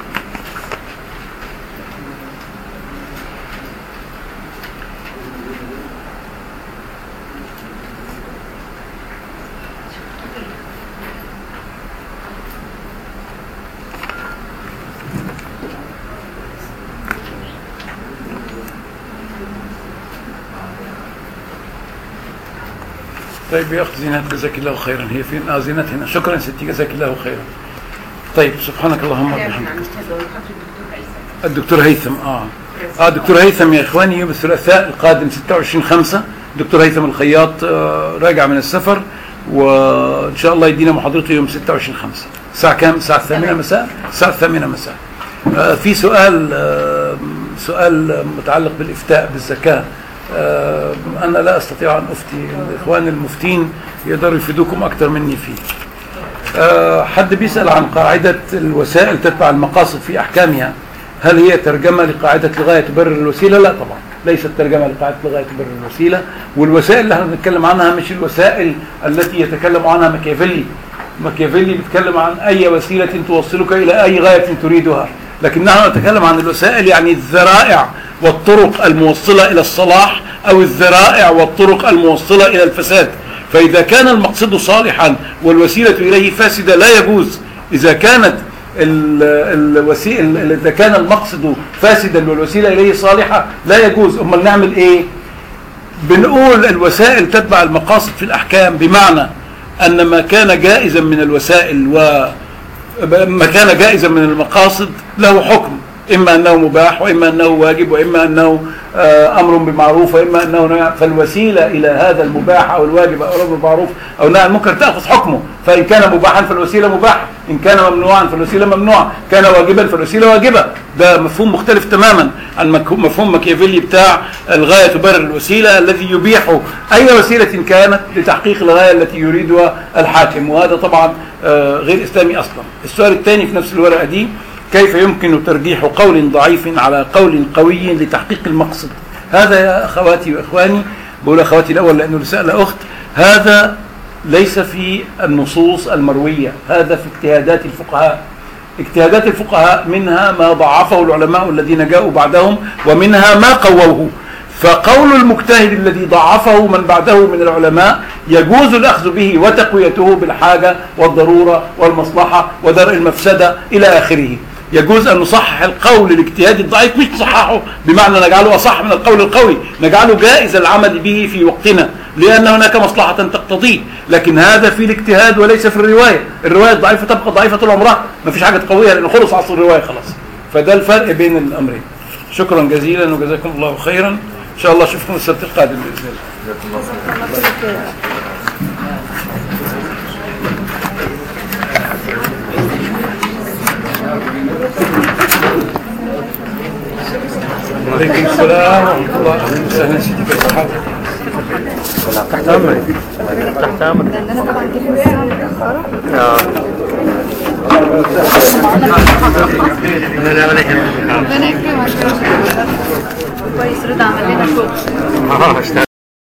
طيب يا اخت زينات جزاك الله خيرا هي فين اه زينات هنا شكرا ستي جزاك الله خيرا طيب سبحانك اللهم وبحمدك الدكتور هيثم اه اه دكتور هيثم يا اخواني يوم الثلاثاء القادم 26 5 دكتور هيثم الخياط آه راجع من السفر وان شاء الله يدينا محاضرته يوم 26 5 الساعه كام الساعه الثامنة مساء الساعه الثامنة مساء آه، في سؤال آه، سؤال متعلق بالإفتاء بالزكاة آه، أنا لا أستطيع أن أفتي الإخوان المفتين يقدروا يفيدوكم أكثر مني فيه آه، حد بيسأل عن قاعدة الوسائل تتبع المقاصد في أحكامها هل هي ترجمة لقاعدة الغاية تبرر الوسيلة؟ لا طبعا ليست ترجمة لقاعدة الغاية تبرر الوسيلة والوسائل اللي احنا بنتكلم عنها مش الوسائل التي يتكلم عنها ماكيافيلي ماكيافيلي بيتكلم عن أي وسيلة توصلك إلى أي غاية تريدها لكن نحن نتكلم عن الوسائل يعني الذرائع والطرق الموصلة إلى الصلاح أو الذرائع والطرق الموصلة إلى الفساد فإذا كان المقصد صالحا والوسيلة إليه فاسدة لا يجوز إذا كانت الوسيلة إذا كان المقصد فاسدا والوسيلة إليه صالحة لا يجوز أمال نعمل إيه بنقول الوسائل تتبع المقاصد في الأحكام بمعنى أن ما كان جائزا من الوسائل و ما كان جائزا من المقاصد له حكم إما أنه مباح وإما أنه واجب وإما أنه آه، أمر بمعروف وإما أنه نهي فالوسيلة إلى هذا المباح أو الواجب أو الأمر بالمعروف أو نهي المنكر تأخذ حكمه فإن كان مباحا فالوسيلة مباحة إن كان ممنوعا فالوسيلة ممنوعة كان واجبا فالوسيلة واجبة ده مفهوم مختلف تماما عن مفهوم ماكيافيلي بتاع الغاية تبرر الوسيلة الذي يبيح أي وسيلة كانت لتحقيق الغاية التي يريدها الحاكم وهذا طبعا آه، غير إسلامي أصلا السؤال الثاني في نفس الورقة دي كيف يمكن ترجيح قول ضعيف على قول قوي لتحقيق المقصد هذا يا أخواتي وإخواني بقول أخواتي الأول لأنه رسالة أخت هذا ليس في النصوص المروية هذا في اجتهادات الفقهاء اجتهادات الفقهاء منها ما ضعفه العلماء الذين جاءوا بعدهم ومنها ما قووه فقول المجتهد الذي ضعفه من بعده من العلماء يجوز الأخذ به وتقويته بالحاجة والضرورة والمصلحة ودرء المفسدة إلى آخره يجوز أن نصحح القول الاجتهادي الضعيف مش نصححه بمعنى نجعله أصح من القول القوي نجعله جائز العمل به في وقتنا لأن هناك مصلحة تقتضيه لكن هذا في الاجتهاد وليس في الرواية الرواية الضعيفة تبقى ضعيفة طول عمرها ما فيش حاجة تقويها لأنه خلص عصر الرواية خلاص فده الفرق بين الأمرين شكرا جزيلا وجزاكم الله خيرا إن شاء الله أشوفكم السبت القادم بإذن الله وعليكم السلام ورحمة الله أهلا وسهلا سيدي كيف حالك؟ تحت أمرك تحت أمرك لان انا طبعا جيت من الساعه متاخره آه. أنا